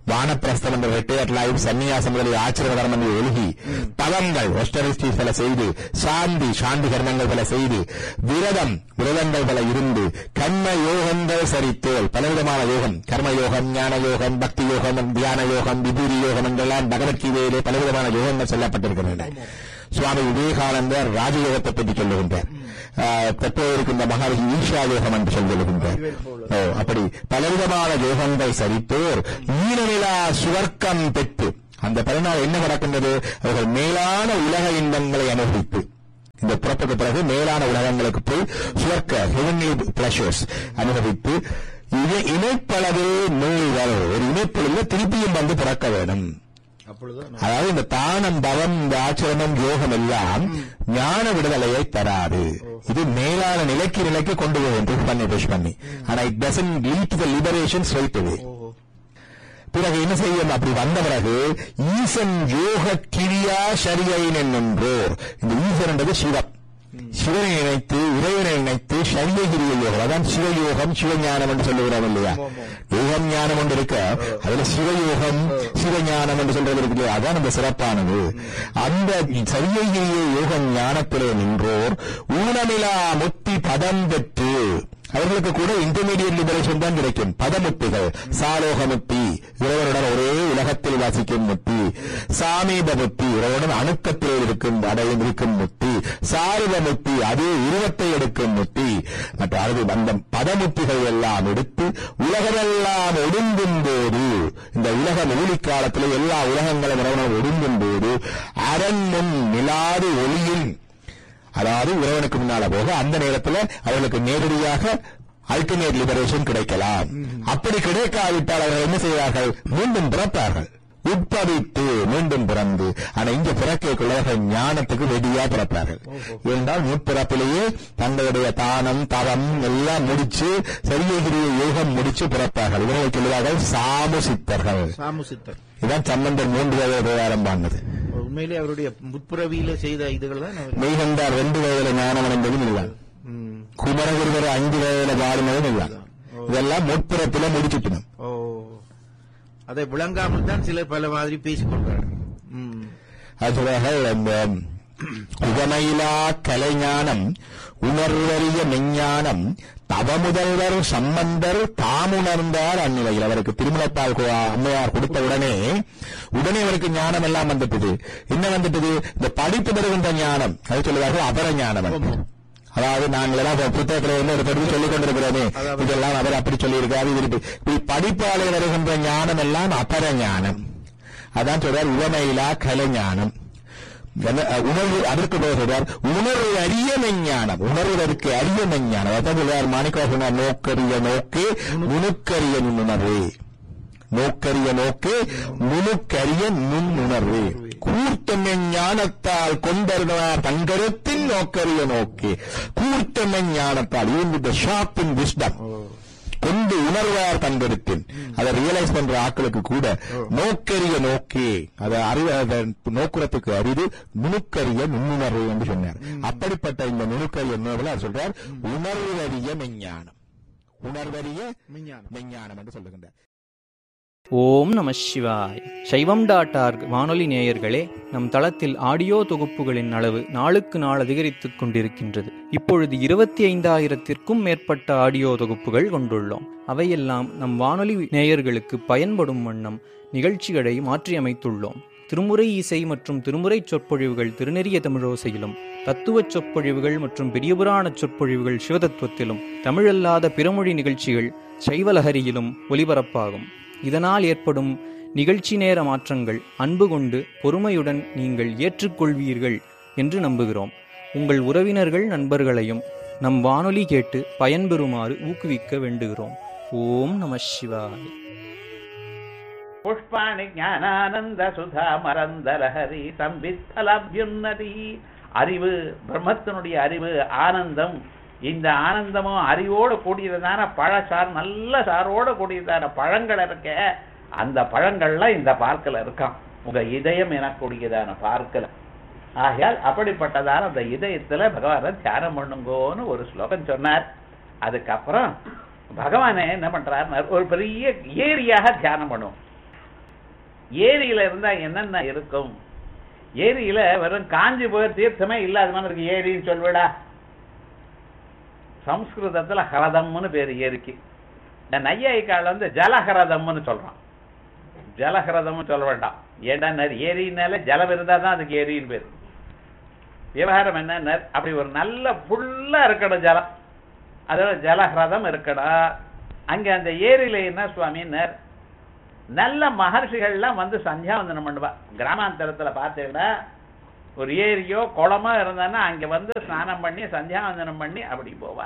வானப்பிரஸ்தம் என்ற ரிட்டையர்ட் லைஃப் சன்னியாசம் முதலிய ஆச்சரிய கர்மங்கள் ஒழுகி தவங்கள் ஒஸ்டரிஸ்டி பல செய்து சாந்தி சாந்தி கர்மங்கள் பல செய்து விரதம் விரதங்கள் பல இருந்து கர்ம யோகங்கள் சரித்தோல் பலவிதமான யோகம் கர்ம யோகம் ஞான யோகம் பக்தி யோகம் தியான யோகம் விபூதி யோகம் என்றெல்லாம் பகவத்கீதையிலே பலவிதமான யோகங்கள் சொல்லப்பட்டிருக்கின்றன சுவாமி விவேகானந்தர் ராஜயோகத்தை பற்றி சொல்லுகின்றார் ஆஹ், தற்போது இருக்கின்ற மகாவிஷ்ணு ஈஷா யோகம் என்று சொல்லுகின்றார் ஓ அப்படி பலவிதமான யோகங்கள் சரித்தோர் ஈரநிலா சுவர்க்கம் பெற்று அந்த பதினாறு என்ன நடக்கின்றது அவர்கள் மேலான உலக இன்பங்களை அனுபவித்து இந்த பிறப்புக்கு பிறகு மேலான உலகங்களுக்கு போய் சுவர்க்க ஹெவன்லி பிளஷர்ஸ் அனுபவித்து இணை- இணைப்பளவில் நூல்கள் ஒரு இணைப்பளவில் திருப்பியும் வந்து பிறக்க வேண்டும் அப்பொழுதுதான் அதாவது இந்த தானம் தவம் இந்த ஆச்சரணம் யோகம் எல்லாம் ஞான விடுதலையை தராது இது மேலான நிலைக்கு நிலைக்கு கொண்டு போகும் புஷ் பண்ணி புஷ் பண்ணி ஆனா it doesn't lead to the liberation straight away ஓஹோ பிறகு என்ன செய்யும் அப்படி வந்த பிறகு ஈசன் யோக கிரியா ஷரியைன் என்னென்றோர் இந்த ஈசன் என்றது சிவம் சிவனை நினைத்து இறைவனை நினைத்து சரியகிரிய யோகம் அதான் சிவயோகம் சிவஞானம் என்று சொல்லுகிறோம் இல்லையா ஆமா. யோகம் ஞானம் ஒன்று இருக்க அதுல சிவயோகம் சிவஞானம் என்று சொல்றது இருக்கு இல்லையா அதான் அந்த சிறப்பானது அந்த சரியகிரிய யோக ஞானத்திலே நின்றோர் ஊனமிலா முத்தி பதம் பெற்று அவர்களுக்கு கூட இன்டர்மீடியட் லிபரேஷன் தான் கிடைக்கும் பதமுத்திகள் சாலோக முத்தி இறைவனுடன் ஒரே உலகத்தில் வாசிக்கும் முத்தி சாமீப முத்தி இறைவனுடன் அணுக்கத்திலே இருக்கும் அடையும் இருக்கும் முத்தி சாருவ முத்தி அதே உருவத்தை எடுக்கும் முத்தி மற்ற அது அந்த பதமுத்திகள் எல்லாம் எடுத்து உலகமெல்லாம் ஒடுங்கும் போது இந்த உலக நூலி காலத்திலே எல்லா உலகங்களும் இறைவனால் ஒடுங்கும் போது அரண் முன் நிலாது ஒளியில் அதாவது இறைவனுக்கு முன்னால போக அந்த நேரத்தில் அவர்களுக்கு நேரடியாக அல்டிமேட் லிபரேஷன் கிடைக்கலாம் அப்படி கிடைக்காவிட்டால் அவர்கள் என்ன செய்வார்கள் மீண்டும் பிறப்பார்கள் உட்பவித்து மீண்டும் பிறந்து ஆனா இங்க பிறக்கக்குள்ளவர்கள் ஞானத்துக்கு வெடியா பிறப்பார்கள் ஏனென்றால் முற்பிறப்பிலேயே தங்களுடைய தானம் தவம் எல்லாம் முடிச்சு சரியகிரிய யோகம் முடிச்சு பிறப்பார்கள் இவர்களை சொல்லுவார்கள் சாமுசித்தர்கள் சாமுசித்தர் இதான் சம்பந்தர் மூன்று வயது விவகாரம் பண்ணது உண்மையிலே அவருடைய முற்பிறவியில செய்த இதுகள் தான் அவர் மெய்கண்டார் ரெண்டு வயதுல ஞானம் அடைந்ததும் இல்லை ம். குமரகுருவர் அஞ்சு வயதுல பாடுனதும் இல்லை இதெல்லாம் முற்பிறப்பில முடிச்சுட்டணும் ஓ அதை விளங்காமல் தான் சிலர் பல மாதிரி பேசிக்கொள்றார்கள் ம். அதுவாக அந்த உகமையிலா கலைஞானம் உணர்வறிய மெஞ்ஞானம் தவமுதல்வர் சம்பந்தர் தாமுணர்ந்தார் அந்நிலையில் அவருக்கு திருமணத்தால் கு- அம்மையார் கொடுத்த உடனே உடனே அவருக்கு ஞானம் எல்லாம் வந்துட்டது என்ன வந்துட்டது இந்த படிப்பு தருகின்ற ஞானம் அது சொல்லுவார்கள் அபர ஞானம் என்று. அதாவது நாங்கள் எல்லாம் இப்ப புத்தகத்துல வந்து ஒரு படிப்பு சொல்லிக் கொண்டிருக்கிறோமே அதாவது- இதெல்லாம் அவர் அப்படி சொல்லியிருக்காரு இது இப்படி. இப்படி படிப்பாலே வருகின்ற ஞானம் எல்லாம் அபர ஞானம் அதான் சொல்றார் உவமையிலா கலைஞானம் என்ன- அஹ், உணர்வு அதற்கு பிறகு சொல்றார் உணர்வு அறிய மெஞ்ஞானம் உணர்வதற்கு அறிய மெஞ்ஞானம் அதான் சொல்றார் மாணிக்கா சொன்னார் நோக்கரிய நோக்கு நுணுக்கரிய நுண்ணுணர்வு நோக்கரிய நோக்கு நுணுக்கரிய நுண்ணுணர்வு கூர்த்தமென் ஞானத்தால் கொண்டருவார் தங்கரத்தின் நோக்கரிய நோக்கு கூர்த்தமென் ஞானத்தால் even with the sharp in wisdom கொண்டு உணர்வார் தங்கெடுத்தின் அதை ரியலைஸ் பண்ற ஆட்களுக்கு கூட நோக்கரிய நோக்கே அதை அறிவு அதை நோக்குறதுக்கு அரிது நுணுக்கரிய நுண்ணுணர்வு என்று சொன்னார் அப்படிப்பட்ட இந்த நுணுக்கரிய உணர்வுல அவர் சொல்றார் உணர்வறிய மெஞ்ஞானம் உணர்வறிய விஞ்ஞானம் மெஞ்ஞானம் என்று சொல்லுகின்றார் ஓம் நம சிவாய் சைவம் டாட் ஆர்க் வானொலி நேயர்களே நம் தளத்தில் ஆடியோ தொகுப்புகளின் அளவு நாளுக்கு நாள் அதிகரித்துக் கொண்டிருக்கின்றது இப்பொழுது இருபத்தி ஐந்தாயிரத்திற்கும் மேற்பட்ட ஆடியோ தொகுப்புகள் கொண்டுள்ளோம் அவையெல்லாம் நம் வானொலி நேயர்களுக்கு பயன்படும் வண்ணம் நிகழ்ச்சிகளை மாற்றியமைத்துள்ளோம் திருமுறை இசை மற்றும் திருமுறை சொற்பொழிவுகள் திருநெறிய தமிழோசையிலும் தத்துவச் சொற்பொழிவுகள் மற்றும் பெரியபுராண சொற்பொழிவுகள் சிவதத்துவத்திலும் தமிழல்லாத பிறமொழி நிகழ்ச்சிகள் சைவலஹரியிலும் ஒலிபரப்பாகும் இதனால் ஏற்படும் நிகழ்ச்சி நேர மாற்றங்கள் அன்பு கொண்டு பொறுமையுடன் நீங்கள் ஏற்றுக்கொள்வீர்கள் என்று நம்புகிறோம் உங்கள் உறவினர்கள் நண்பர்களையும் நம் வானொலி கேட்டு பயன்பெறுமாறு ஊக்குவிக்க வேண்டுகிறோம் ஓம் நம சிவாய் புஷ்பாணி ஞானானந்த சுதா மரந்தரஹரி சம்பித்தலபியுன்னதி அறிவு பிரம்மத்தினுடைய அறிவு ஆனந்தம் இந்த ஆனந்தமும் அறிவோடு கூடியதான பழச்சார் நல்ல சாரோடு கூடியதான பழங்கள் இருக்க அந்த பழங்கள்ல இந்த பார்க்கல இருக்கான் உங்க இதயம் எனக்கூடியதான பார்க்கல ஆகையால் அப்படிப்பட்டதான அந்த இதயத்துல பகவானை தியானம் பண்ணுங்கோன்னு ஒரு ஸ்லோகம் சொன்னார் அதுக்கப்புறம் பகவானே என்ன பண்றாருன்னா ஒரு பெரிய ஏரியாக தியானம் பண்ணுவோம் ஏரியில இருந்தா என்னென்ன இருக்கும் ஏரியில வெறும் காஞ்சி போய் தீர்த்தமே இல்லாத மாதிரி இருக்கு ஏரின்னு சொல்விடா சம்ஸ்கிருதத்துல ஹரதம்னு பேரு ஏரிக்கு இந்த நையாயிக்கால வந்து ஜலஹரதம்னு சொல்றான் ஜலஹரதம்னு சொல்ல வேண்டாம் ஏன்னா ஏரினால ஜலம் இருந்தா தான் அதுக்கு ஏரின்னு பேரு விவகாரம் என்ன அப்படி ஒரு நல்ல ஃபுல்லா இருக்கணும் ஜலம் அதோட ஜலஹிரதம் இருக்கணும் அங்க அந்த ஏரியில என்ன சுவாமின்னர் நல்ல மகர்ஷிகள்லாம் வந்து சந்தியாவந்தனம் பண்ணுவா கிராமாந்தரத்துல பார்த்தீங்கன்னா ஒரு ஏரியோ குளமோ இருந்தான்னா அங்க வந்து ஸ்நானம் பண்ணி சந்தியாவந்தனம் பண்ணி அப்படி போவா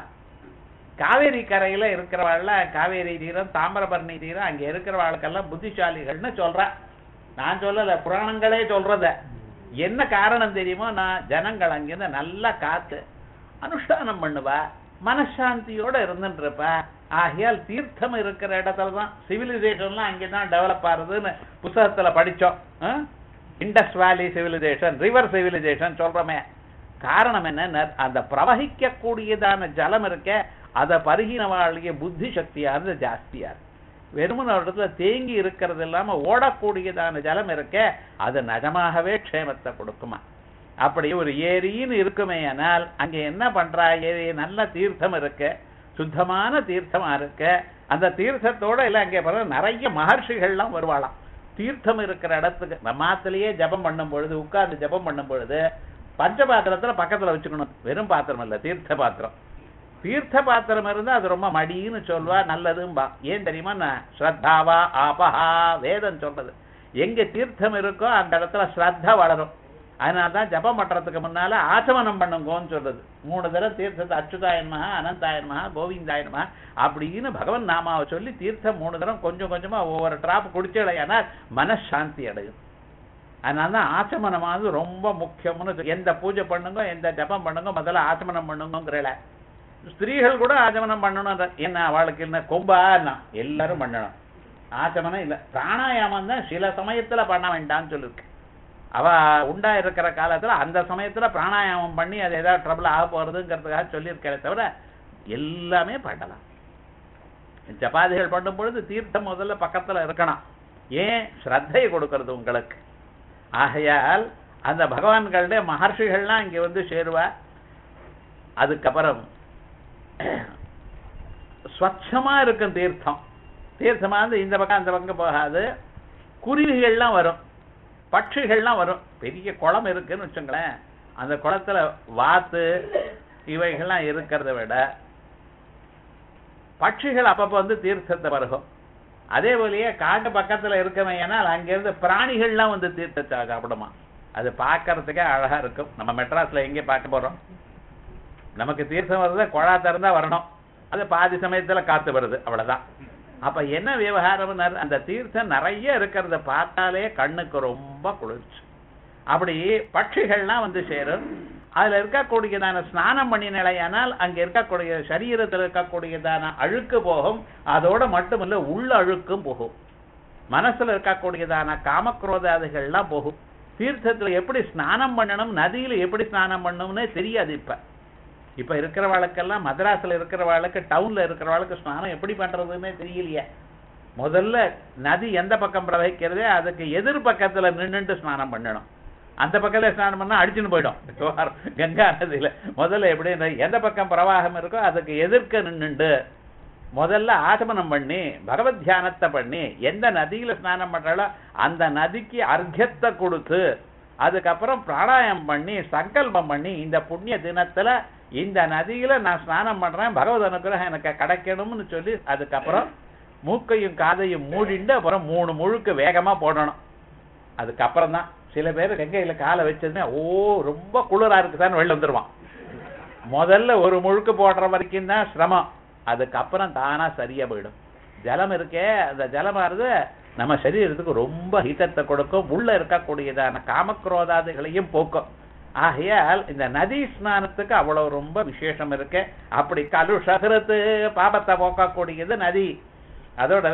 காவேரி கரையில இருக்கிறவாள்ல காவேரி தீரம் தாமிரபரணி தீரம் அங்க இருக்கிறவாளுக்கெல்லாம் புத்திசாலிகள்னு சொல்றா நான் சொல்லல புராணங்களே சொல்றத என்ன காரணம் தெரியுமோ நான் ஜனங்கள் அங்கிருந்து நல்லா காத்து அனுஷ்டானம் பண்ணுவா மனசாந்தியோட இருந்துட்டு இருப்பா ஆகையால் தீர்த்தம் இருக்கிற இடத்துல தான் சிவிலைசேஷன்லாம் அங்கதான் டெவலப் ஆகுதுன்னு புத்தகத்துல படிச்சோம் ஆ? Indus valley civilisation river civilisation சொல்றோமே காரணம் என்ன அந்த பிரவகிக்க கூடியதான ஜலம் இருக்க அதை பருகினவாளுடைய புத்தி சக்தியானது ஜாஸ்தியா இருக்கு வெறுமன ஒரு இடத்துல தேங்கி இருக்கிறது இல்லாம ஓடக்கூடியதான ஜலம் இருக்க அது நிஜமாகவே க்ஷேமத்தை கொடுக்குமா அப்படி ஒரு ஏரின்னு இருக்குமே ஆனால் அங்க என்ன பண்றா ஏரி நல்ல தீர்த்தம் இருக்கு சுத்தமான தீர்த்தமா இருக்கு அந்த தீர்த்தத்தோட இல்ல அங்கே பாருங்க நிறைய மகர்ஷிகள்லாம் வருவாளாம் தீர்த்தம் இருக்கிற இடத்துக்கு நம்மாத்திலேயே ஜபம் பண்ணும் பொழுது உட்கார்ந்து ஜபம் பண்ணும் பொழுது பஞ்ச பாத்திரத்துல பக்கத்துல வச்சுக்கணும் வெறும் பாத்திரம் இல்ல தீர்த்த பாத்திரம் தீர்த்த பாத்திரம் இருந்தா அது ரொம்ப மடின்னு சொல்வா நல்லதும்பா ஏன் தெரியுமா நான் ஸ்ரத்தாவா ஆபஹா வேதம் சொல்றது எங்க தீர்த்தம் இருக்கோ அந்த இடத்துல ஸ்ரத்தா வளரும் அதனால தான் ஜபம் பண்றதுக்கு முன்னால ஆச்சமனம் பண்ணுங்கோன்னு சொல்றது மூணு தடவை தீர்த்தத்தை அச்சுதாயன்மஹா அனந்தாயன்மஹா கோவிந்தாயன்மஹா அப்படின்னு பகவன் நாமாவை சொல்லி தீர்த்தம் மூணு தடவை கொஞ்சம் கொஞ்சமா ஒவ்வொரு டிராப் குடிச்சடையானால் மனசாந்தி அடையும் அதனால தான் ஆச்சமனமானது ரொம்ப முக்கியம்னு சொல்லி- எந்த பூஜை பண்ணுங்க எந்த ஜபம் பண்ணுங்க முதல்ல ஆச்சமனம் பண்ணுங்கிறல ஸ்திரீகள் கூட ஆச்சமனம் பண்ணணும் என்ன அவளுக்கு என்ன கொம்பான்னா எல்லாரும் பண்ணணும் ஆச்சமனம் இல்ல பிராணாயாமம் தான் சில சமயத்துல பண்ண வேண்டாம்னு சொல்லிருக்கு அவ உண்டா இருக்கிற காலத்துல அந்த சமயத்துல பிராணாயாமம் பண்ணி அது ஏதாவது ட்ரபிள் ஆக போறதுங்கிறதுக்காக சொல்லியிருக்கிறே தவிர எல்லாமே பண்ணலாம் ஜபாதிகள் பண்ணும் பொழுது தீர்த்தம் முதல்ல பக்கத்துல இருக்கணும் ஏன் ஸ்ரத்தையை கொடுக்கிறது உங்களுக்கு ஆகையால் அந்த பகவான்களுடைய மகர்ஷிகள்லாம் இங்க வந்து சேருவா அதுக்கப்புறம் ஸ்வச்சமா இருக்கும் தீர்த்தம் தீர்த்தமா இருந்து இந்த பக்கம் அந்த பக்கம் போகாது குருவிகள்லாம் வரும் பட்சிகள்லாம் வரும் பெரிய குளம் இருக்குன்னு வச்சுங்களேன் அந்த குளத்துல வாத்து இவைகள்லாம் இருக்கிறத விட பட்சிகள் அப்பப்போ வந்து தீர்த்தத்தை பருகும் அதே போலயே காட்டு பக்கத்துல இருக்கவன் ஏன்னால் அங்கிருந்து பிராணிகள்லாம் வந்து தீர்த்தத்தை சாப்பிடுமா அது பார்க்கறதுக்கே அழகா இருக்கும் நம்ம மெட்ராஸ்ல எங்கே பார்க்க போறோம் நமக்கு தீர்த்தம் வருது குழா திறந்தா வரணும் அது பாதி சமயத்துல காத்து வருது அவ்வளவுதான் அப்ப என்ன விவகாரம் அந்த தீர்த்தம் நிறைய இருக்கிறத பார்த்தாலே கண்ணுக்கு ரொம்ப குளிர்ச்சி அப்படி பட்சிகள்லாம் வந்து சேரும் அதுல இருக்கக்கூடியதான ஸ்நானம் பண்ணி நிலையானால் அங்க இருக்கக்கூடிய சரீரத்தில் இருக்கக்கூடியதான அழுக்கு போகும் அதோட மட்டுமல்ல உள்ள அழுக்கும் போகும் மனசுல இருக்கக்கூடியதான காமக்ரோதாதிகள்லாம் போகும் தீர்த்தத்துல எப்படி ஸ்நானம் பண்ணணும் நதியில எப்படி ஸ்நானம் பண்ணணும்னே தெரியாது இப்ப இப்ப இருக்கிறவாளுக்கெல்லாம் மദ്രാஸ்ல இருக்கிறவாளுக்கு டவுன்ல இருக்கிறவாளுக்கு ஸ்நானம் எப்படி பண்றதுன்னே தெரியலையே முதல்ல நதி எந்த பக்கம் பிரவகிக்கிறதே அதுக்கு எதிர் பக்கத்துல நின்னுட்டு ஸ்நானம் பண்ணணும் அந்த பக்கத்துல ஸ்நானம் பண்ணா அடிச்சுன்னு போயிடும் விவகாரம் கங்கா நதியில முதல்ல எப்படி இந்த எந்த பக்கம் பிரவாகம் இருக்கோ அதுக்கு எதிர்க்க நின்னுண்டு முதல்ல ஆசமனம் பண்ணி பகவத் தியானத்தை பண்ணி எந்த நதியில ஸ்நானம் பண்றாலோ அந்த நதிக்கு அர்க்கத்தை கொடுத்து அதுக்கப்புறம் பிராணாயாமம் பண்ணி சங்கல்பம் பண்ணி இந்த புண்ணிய தினத்துல இந்த நதியில நான் ஸ்நானம் பண்றேன் பகவத் அனுகிரகம் எனக்கு கிடைக்கணும்னு சொல்லி அதுக்கப்புறம் மூக்கையும் காதையும் மூடிண்டு அப்புறம் மூணு முழுக்க வேகமா போடணும் அதுக்கப்புறம் தான் சில பேர் கங்கையில காலை வச்சதுமே ஓ ரொம்ப குளிரா இருக்குதான்னு வெளில வந்துருவான் முதல்ல ஒரு முழுக்கு போடுற வரைக்கும் தான் சிரமம் அதுக்கப்புறம் தானா சரியா போயிடும் ஜலம் இருக்கே அந்த ஜலமானது நம்ம சரீரத்துக்கு ரொம்ப ஹீட்டத்தை கொடுக்கும் உள்ள இருக்கக்கூடியதான காமக்ரோதாதிகளையும் போக்கும் ஆகையால் இந்த நதி ஸ்நானத்துக்கு அவ்வளவு ரொம்ப விசேஷம் இருக்கு அப்படி கலுஷகிருத்து பாபத்தை போக்கக்கூடியது நதி அதோட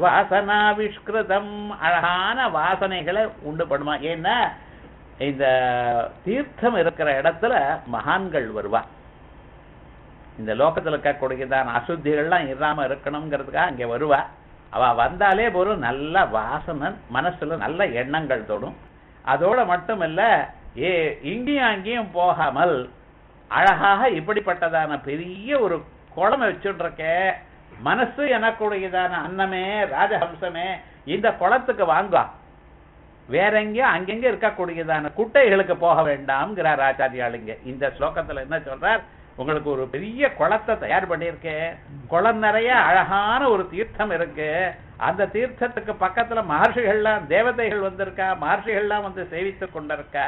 சத்வாசனாவிஷ்கிருதம் அழகான வாசனைகளை உண்டு பண்ணுமா ஏன்னா இந்த தீர்த்தம் இருக்கிற இடத்துல மகான்கள் வருவா இந்த லோகத்துல இருக்கக்கூடியதான அசுத்திகள்லாம் இல்லாம இருக்கணுங்கிறதுக்காக அங்க வருவா அவ வந்தாலே போதும் நல்ல வாசனை மனசுல நல்ல எண்ணங்கள் தொடும் அதோட மட்டுமல்ல ஏ இங்கேயும் அங்கேயும் போகாமல் அழகாக இப்படிப்பட்டதான பெரிய ஒரு குளம் வச்சுருக்க மனசு எனக்குடையதான அன்னமே ராஜஹம்சமே இந்த குளத்துக்கு வாங்க வேற எங்கேயும் அங்கெங்க இருக்கக்கூடியதான குட்டைகளுக்கு போக வேண்டாம்ங்கிறார் ஆச்சாரியாளுங்க இந்த ஸ்லோகத்துல என்ன சொல்றார் உங்களுக்கு ஒரு பெரிய குளத்தை தயார் பண்ணியிருக்கேன் குளம் நிறைய அழகான ஒரு தீர்த்தம் இருக்கு அந்த தீர்த்தத்துக்கு பக்கத்துல மகர்ஷிகள்லாம் தேவதைகள் வந்திருக்கா மகர்ஷிகள்லாம் வந்து சேவித்துக் கொண்டிருக்கா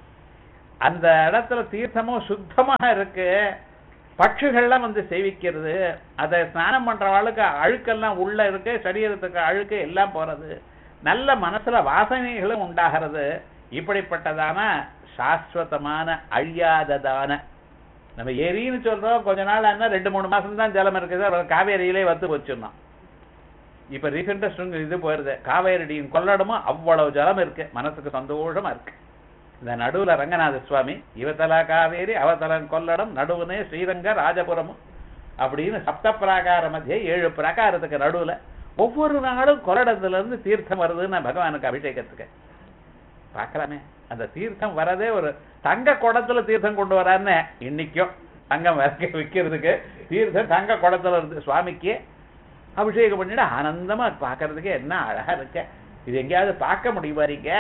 அந்த இடத்துல தீர்த்தமும் சுத்தமாக இருக்கு பட்சிகள்லாம் வந்து சேவிக்கிறது அதை ஸ்நானம் பண்றவாளுக்கு அழுக்கெல்லாம் உள்ள இருக்கு சரீரத்துக்கு அழுக்கு எல்லாம் போறது நல்ல மனசுல வாசனைகளும் உண்டாகிறது இப்படிப்பட்டதான சாஸ்வதமான அழியாததான நம்ம எரின்னு சொல்றோம் கொஞ்ச நாள் ஆனா ரெண்டு மூணு மாசம் தான் ஜலம் இருக்குது அப்புறம் காவேரியிலே வந்து வச்சிருந்தோம் இப்ப ரீசெண்டா இது போயிருது காவேரியின் கொள்ளடமும் அவ்வளவு ஜலம் இருக்கு மனசுக்கு சந்தோஷமா இருக்கு இந்த நடுவுல ரங்கநாத சுவாமி இவத்தலா காவேரி அவதலன் கொள்ளடம் நடுவுனே ஸ்ரீரங்க ராஜபுரமும் அப்படின்னு சப்த பிராகார மத்திய ஏழு பிரகாரத்துக்கு நடுவுல ஒவ்வொரு நாளும் கொள்ளடத்துல இருந்து தீர்த்தம் வருதுன்னு பகவானுக்கு அபிஷேகத்துக்கு பார்க்கலாமே அந்த தீர்த்தம் வரதே ஒரு தங்க குடத்துல தீர்த்தம் கொண்டு வரான்னு இன்னைக்கும் தங்கம் விற்க விற்கிறதுக்கு தீர்த்தம் தங்க குடத்துல இருந்து சுவாமிக்கு அபிஷேகம் பண்ணிட்டு ஆனந்தமா பார்க்கறதுக்கு என்ன அழகா இருக்க இது எங்கேயாவது பார்க்க முடியுமா நீங்க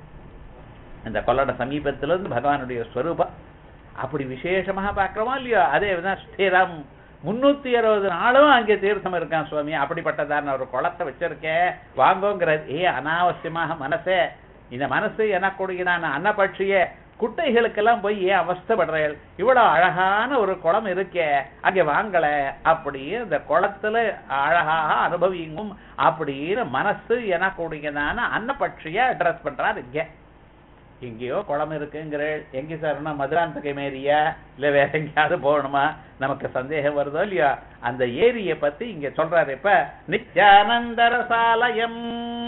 இந்த கொள்ளட சமீபத்துல இருந்து பகவானுடைய ஸ்வரூபம் அப்படி விசேஷமாக பார்க்கிறோமா இல்லையோ அதே தான் ஸ்திரம் முன்னூத்தி அறுபது நாளும் அங்கே தீர்த்தம் இருக்கான் சுவாமி அப்படிப்பட்டதான ஒரு குளத்தை வச்சிருக்கேன் வாங்கோங்கிறது ஏ அனாவசியமாக மனசே இந்த மனசு எனக்கூடியதான அன்னபட்சிய குட்டைகளுக்கெல்லாம் போய் ஏன் அவஸ்தப்படுறேன் இவ்வளவு அழகான ஒரு குளம் இருக்கே அங்கே வாங்கல அப்படி இந்த குளத்துல அழகாக அனுபவிங்கும் அப்படின்னு மனசு எனக்கூடியதான அன்னபட்சிய அட்ரஸ் பண்றாரு இங்க எங்கேயோ குளம் இருக்குங்கிற எங்க சார்னா மதுராந்தக ஏரியா இல்ல வேற எங்கேயாவது போகணுமா நமக்கு சந்தேகம் வருதோ இல்லையா அந்த ஏரிய பத்தி இங்க சொல்றாரு இப்ப நித்யானந்தரசாலயம்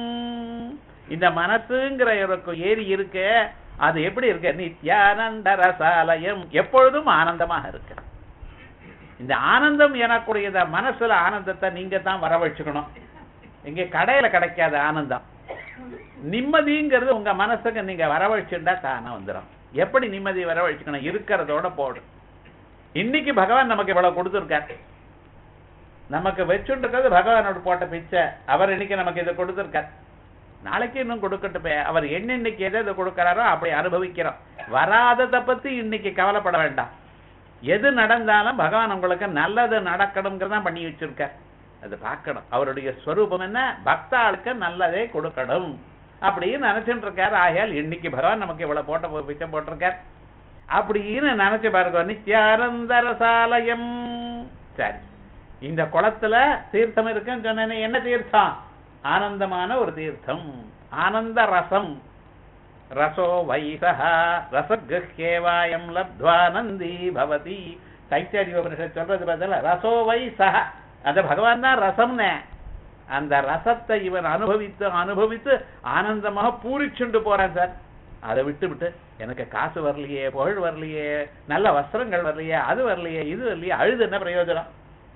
இந்த மனசுங்கிற ஒரு ஏரி இருக்கு அது எப்படி இருக்கு நித்யானந்த ரசாலயம் எப்பொழுதும் ஆனந்தமாக இருக்கு இந்த ஆனந்தம் எனக்குரியத மனசுல ஆனந்தத்தை நீங்க தான் வரவழைச்சுக்கணும் இங்க கடையில கிடைக்காத ஆனந்தம் நிம்மதிங்கிறது உங்க மனசுக்கு நீங்க வரவழைச்சுட்டா தானே வந்துடும் எப்படி நிம்மதி வரவழைச்சுக்கணும் இருக்கிறதோட போடு இன்னைக்கு பகவான் நமக்கு இவ்வளவு கொடுத்துருக்கார் நமக்கு வச்சுட்டு பகவானோட போட்ட பிச்சை அவர் இன்னைக்கு நமக்கு இதை கொடுத்துருக்கார் நாளைக்கு இன்னும் கொடுக்கட்டுமே அவர் என்னென்னைக்கு எதை எதை கொடுக்கறாரோ அப்படி அனுபவிக்கிறோம் வராததை பத்தி இன்னைக்கு கவலைப்பட வேண்டாம் எது நடந்தாலும் பகவான் உங்களுக்கு நல்லது நடக்கணுங்கிறதான் பண்ணி வச்சிருக்கார் அது பார்க்கணும் அவருடைய ஸ்வரூபம் என்ன பக்தாளுக்கு நல்லதே கொடுக்கணும் அப்படின்னு நினைச்சுட்டு இருக்காரு ஆகையால் இன்னைக்கு பகவான் நமக்கு இவ்வளவு போட்ட பிச்சை போட்டிருக்கார் அப்படின்னு நினைச்சு பாருங்க நித்யானந்தரசாலயம் சரி இந்த குளத்துல தீர்த்தம் இருக்குன்னு சொன்னேனே என்ன தீர்த்தம் ஆனந்தமான ஒரு தீர்த்தம் ஆனந்த ரசம் ரசோ வைசஹ ரசகிருஹ்யேவாயம் லப்த்வானந்தி பவதி தைத்தியாரிய உபனிஷத் சொல்றது பதில ரசோ வைசஹ அந்த பகவான் தான் ரசம்னே அந்த ரசத்தை இவன் அனுபவித்து அனுபவித்து ஆனந்தமாக பூரிச்சுண்டு போறான் சார் அதை விட்டு விட்டு எனக்கு காசு வரலையே புகழ் வரலையே நல்ல வஸ்திரங்கள் வரலையே அது வரலையே இது வரலையே அழுது என்ன பிரயோஜனம்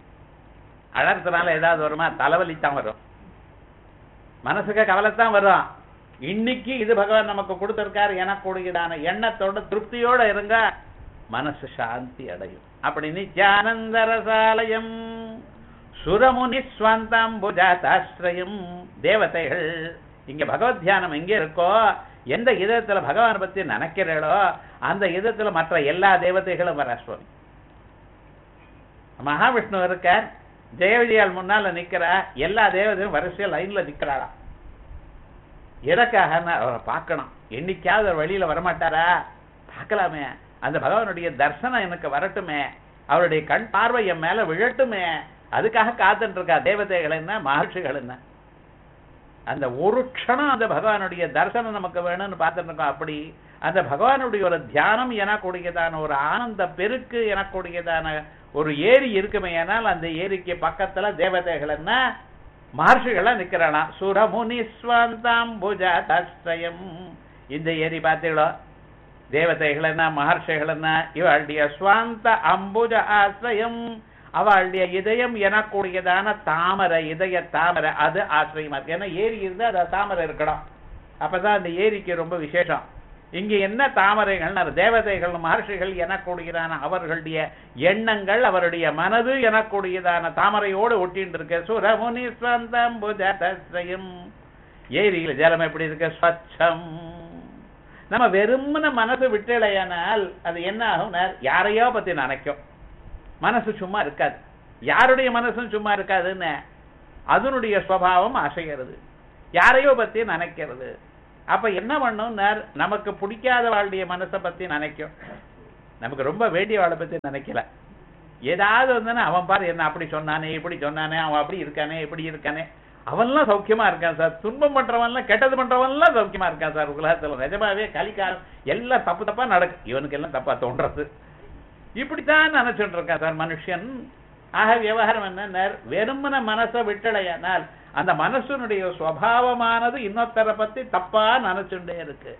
அழறதுனால ஏதாவது வருமா தலைவலி தான் வரும் மனசுக்கு கவலைத்தான் வரும் இன்னைக்கு இது பகவான் நமக்கு கொடுத்திருக்காரு எனக்கூடியதான எண்ணத்தோட திருப்தியோட இருங்க மனசு சாந்தி அடையும் அப்படி நித்யானந்தரசாலயம் சுரமுனி ஸ்வந்தாம்புஜாதாஸ்ரயம் தேவதைகள் இங்க பகவத் தியானம் எங்க இருக்கோ எந்த இதயத்துல பகவான் பத்தி நினைக்கிறீளோ அந்த இதயத்துல மற்ற எல்லா தேவதைகளும் வர சுவாமி மகாவிஷ்ணு இருக்கார் ஜெயவிஜயால் முன்னால நிக்கிறா எல்லா தேவதையும் வரிசையா லைன்ல நிக்கிறாளா எதற்காக அவரை பார்க்கணும் என்னைக்காவது அவர் வெளியில வரமாட்டாரா பார்க்கலாமே அந்த பகவானுடைய தர்சனம் எனக்கு வரட்டுமே அவருடைய கண் பார்வை என் மேல விழட்டுமே அதுக்காக காத்துட்டு இருக்கா தேவதைகள் என்ன மகர்ஷிகள் என்ன அந்த ஒரு க்ஷணம் அந்த பகவானுடைய தரிசனம் நமக்கு வேணும்னு பார்த்துட்டு இருக்கோம் அப்படி அந்த பகவானுடைய ஒரு தியானம் எனக்கூடியதான ஒரு ஆனந்த பெருக்கு எனக்கூடியதான ஒரு ஏரி இருக்குமே ஆனால் அந்த ஏரிக்கு பக்கத்துல தேவதைகள் என்ன மகர்ஷிகளா நிக்கிறானா சுரமுனி ஸ்வந்தாம்புஜாதாஸ்ரயம் இந்த ஏரி பார்த்தீங்களோ தேவதைகள் என்ன மகர்ஷிகள் என்ன இவளுடைய ஸ்வாந்த அம்புஜ ஆசிரயம் அவளுடைய இதயம் எனக்கூடியதான தாமரை இதய தாமரை அது ஆசிரியமா இருக்கு ஏன்னா ஏரி இருந்தா அது தாமரை இருக்கணும் அப்பதான் அந்த ஏரிக்கு ரொம்ப விசேஷம் இங்க என்ன தாமரைகள் தேவதைகள் மகர்ஷிகள் எனக்கூடியதான அவர்களுடைய எண்ணங்கள் அவருடைய மனது எனக்கூடியதான தாமரையோடு ஒட்டின்னு இருக்கு சுரமுனி ஸ்வந்தம் புஜதஸ்ரயம் ஏரியில ஜலம் எப்படி இருக்கு ஸ்வச்சம் நம்ம வெறுமன மனசு விட்டலையானால் அது என்ன ஆகும் யாரையோ பத்தி நினைக்கும் மனசு சும்மா இருக்காது யாருடைய மனசும் சும்மா இருக்காதுன்னு அதனுடைய சுவாவம் அசைகிறது யாரையோ பத்தி நினைக்கிறது அப்ப என்ன பண்ணும் நமக்கு பிடிக்காத வாழ்டைய மனசை பத்தி நினைக்கும் நமக்கு ரொம்ப வேண்டிய வாழை பத்தி நினைக்கல ஏதாவது வந்து அவன் பாரு என்ன அப்படி சொன்னானே இப்படி சொன்னானே அவன் அப்படி இருக்கானே இப்படி இருக்கானே அவன்லாம் சௌக்கியமா இருக்கான் சார் துன்பம் பண்றவன்லாம் கெட்டது பண்றவன்லாம் சௌக்கியமா இருக்கான் சார் உலகத்துல நிஜமாவே கலிக்காலம் எல்லாம் தப்பு தப்பா நடக்கு இவனுக்கு எல்லாம் தப்பா தோன்றது இப்படித்தான் நினைச்சுட்டு இருக்கான் சார் மனுஷன் ஆக விவகாரம் என்ன வெறுமன மனசை விட்டலையானால் அந்த மனசனுடைய சுவாவமானது இன்னொருத்தரை பத்தி தப்பா நினைச்சுட்டே இருக்கு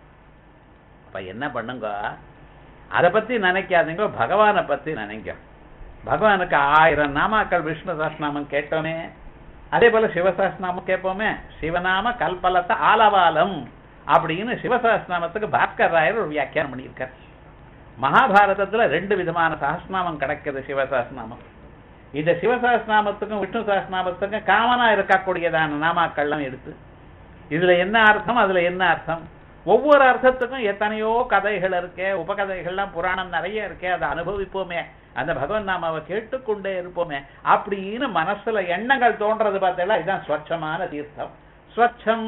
அப்ப என்ன பண்ணுங்க அதை பத்தி நினைக்காதீங்க பகவானை பத்தி நினைங்க பகவானுக்கு ஆயிரம் நாமாக்கள் விஷ்ணு சஹஸ்நாமம் கேட்டோமே அதே போல சிவசஹஸ்நாமம் கேட்போமே சிவநாம கல்பலத்தை ஆலவாலம் அப்படின்னு சிவசஹஸ்நாமத்துக்கு பாஸ்கர் ராயர் ஒரு வியாக்கியானம் பண்ணியிருக்கார் மகாபாரதத்துல ரெண்டு விதமான சஹஸ்நாமம் கிடைக்குது சிவசஹஸ்நாமம் இந்த சிவசஹஸ்நாமத்துக்கும் விஷ்ணு சஹஸ்நாமத்துக்கும் காமனா இருக்கக்கூடியதான நாமாக்கள்லாம் எடுத்து இதுல என்ன அர்த்தம் அதுல என்ன அர்த்தம் ஒவ்வொரு அர்த்தத்துக்கும் எத்தனையோ கதைகள் இருக்கே உபகதைகள்லாம் புராணம் நிறைய இருக்கே அதை அனுபவிப்போமே அந்த பகவன் நாமாவை கேட்டுக்கொண்டே இருப்போமே அப்படின்னு மனசுல எண்ணங்கள் தோன்றது பார்த்தீங்களா இதுதான் ஸ்வச்சமான தீர்த்தம் ஸ்வச்சம்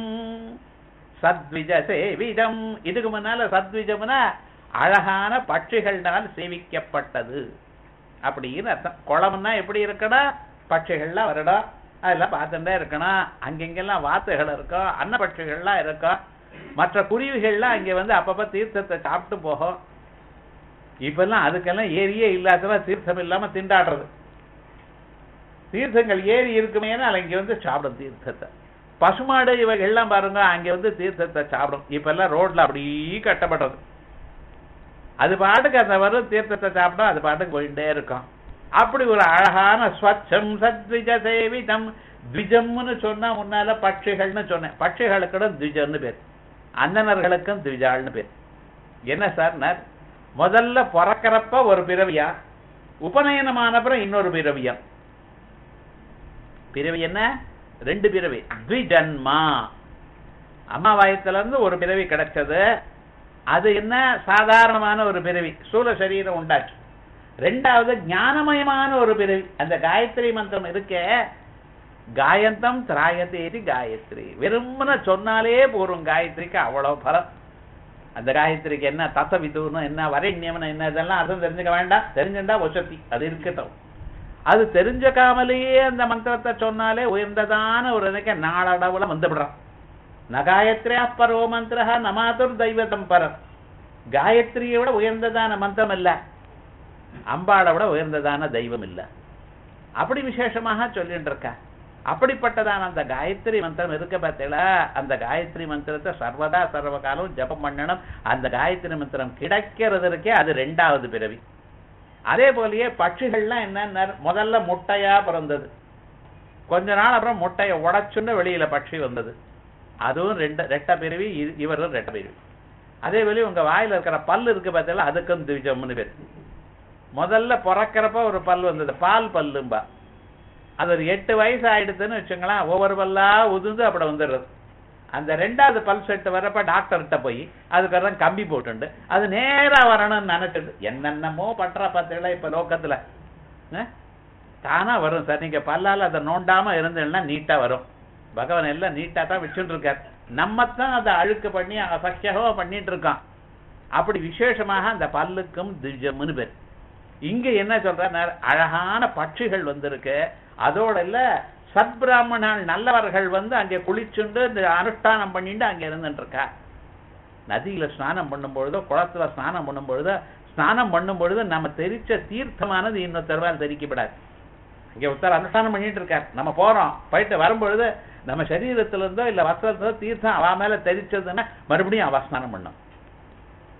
சத்விஜ சேவிதம் இதுக்கு முன்னால சத்விஜம்னா அழகான பட்சிகள்னால் சேவிக்கப்பட்டது அப்படின்னு அர்த்தம் குளம்னா எப்படி இருக்கணும் பட்சிகள்லாம் வரணும் அதெல்லாம் பார்த்துட்டே இருக்கணும் அங்கெங்கெல்லாம் வாத்துகள் இருக்கும் அன்ன பட்சிகள்லாம் இருக்கும் மற்ற குருவிகள்லாம் அங்க வந்து அப்பப்ப தீர்த்தத்தை சாப்பிட்டு போகும் இப்பெல்லாம் அதுக்கெல்லாம் ஏரியே இல்லாதவா தீர்த்தம் இல்லாம திண்டாடுறது தீர்த்தங்கள் ஏரி இருக்குமேனா இங்க வந்து சாப்பிடும் தீர்த்தத்தை பசுமாடு இவைகள்லாம் பாருங்க அங்க வந்து தீர்த்தத்தை சாப்பிடும் இப்பெல்லாம் ரோட்ல அப்படியே கட்டப்படுறது அது பாட்டுக்கு அந்த வரும் தீர்த்தத்தை சாப்பிட்டா அது பாட்டுக்கு போயிட்டே இருக்கும் அப்படி ஒரு அழகான ஸ்வச்சம் சத்விஜ சேவிதம் த்விஜம்னு சொன்னா முன்னால பட்சிகள்னு சொன்னேன் பட்சிகளுக்கு த்விஜம்னு பேர் அந்தனர்களுக்கும் த்விஜாள்னு பேர் என்ன சார் முதல்ல பிறக்கிறப்ப ஒரு பிறவியா உபநயனமானப்புறம் இன்னொரு பிறவியா பிறவி என்ன ரெண்டு பிறவி த்விஜன்மா அம்மா வயத்துல இருந்து ஒரு பிறவி கிடைச்சது அது என்ன சாதாரணமான ஒரு பிறவி சூழ சரீரம் உண்டாச்சு ரெண்டாவது ஞானமயமான ஒரு பிறவி அந்த காயத்ரி மந்திரம் இருக்கே காயந்தம் திராயத்தேதி காயத்ரி வெறுமன சொன்னாலே போரும் காயத்ரிக்கு அவ்வளவு பலம் அந்த காயத்ரிக்கு என்ன தசவிதுன்னு என்ன வரண்யம்னு என்ன இதெல்லாம் அர்த்தம் தெரிஞ்சுக்க வேண்டாம் தெரிஞ்சுட்டா வசதி அது இருக்கட்டும் அது தெரிஞ்சுக்காமலேயே அந்த மந்திரத்தை சொன்னாலே உயர்ந்ததான ஒரு நினைக்க நாளடவுல வந்துவிடுறான் நகாயத்ரியா பரோ மந்திரா நமாதுர் தெய்வதம் பரம் காயத்ரியை விட உயர்ந்ததான மந்திரம் இல்ல அம்பாளை விட உயர்ந்ததான தெய்வம் இல்ல அப்படி விசேஷமாக சொல்லிட்டு இருக்கா அப்படிப்பட்டதான அந்த காயத்ரி மந்திரம் இருக்க பார்த்தீங்களா அந்த காயத்ரி மந்திரத்தை சர்வதா சர்வகாலம் ஜபம் பண்ணணும் அந்த காயத்ரி மந்திரம் கிடைக்கிறது இருக்கே அது ரெண்டாவது பிறவி அதே போலயே பட்சிகள்லாம் என்ன முதல்ல முட்டையா பிறந்தது கொஞ்ச நாள் அப்புறம் முட்டையை உடைச்சுன்னு வெளியில பட்சி வந்தது அதுவும் ரெண்டு ரெட்ட பிறவி இவரும் ரெட்ட பிறவி அதே போல உங்க வாயில இருக்கிற பல் இருக்கு பார்த்தீங்களா அதுக்கும் திவிஜம்னு பேர் முதல்ல பிறக்கிறப்ப ஒரு பல் வந்தது பால் பல்லும்பா அது ஒரு எட்டு வயசு ஆயிடுதுன்னு வச்சுங்களேன் ஒவ்வொரு பல்லா உதிர்ந்து அப்படி வந்துடுறது அந்த ரெண்டாவது பல் செட்டு வரப்ப டாக்டர்கிட்ட போய் அதுக்கப்புறம் கம்பி போட்டுண்டு அது நேரா வரணும்னு நினைச்சிட்டு என்னென்னமோ பண்றா பார்த்தீங்களா இப்ப லோக்கத்துல தானா வரும் சார் நீங்க பல்லால அதை நோண்டாம இருந்தீங்கன்னா நீட்டா வரும் பகவான் எல்லாம் நீட்டா தான் வச்சுட்டு இருக்கார் நம்மத்தான் அதை அழுக்கு பண்ணி அசக்கியகோ பண்ணிட்டு இருக்கான் அப்படி விசேஷமாக அந்த பல்லுக்கும் திவ்யம்னு பேர் இங்க என்ன சொல்ற அழகான பட்சிகள் வந்திருக்கு அதோட இல்ல சத்பிராமணால் நல்லவர்கள் வந்து அங்கே குளிச்சுண்டு இந்த அனுஷ்டானம் பண்ணிட்டு அங்க இருந்துட்டு இருக்கா நதியில ஸ்நானம் பண்ணும் பொழுதோ குளத்துல ஸ்நானம் பண்ணும் பொழுதோ ஸ்நானம் பண்ணும் பொழுது நம்ம தெரிச்ச தீர்த்தமானது இன்னொருத்தருவால் தெரிக்கப்படாது இங்க ஒருத்தர் அனுஷ்டானம் பண்ணிட்டு இருக்கார் நம்ம போறோம் போயிட்டு வரும்பொழுது நம்ம சரீரத்துல இருந்தோ இல்ல வஸ்திரத்தோ தீர்த்தம் அவ மேல தெரிச்சதுன்னா மறுபடியும் அவ ஸ்நானம் பண்ணும்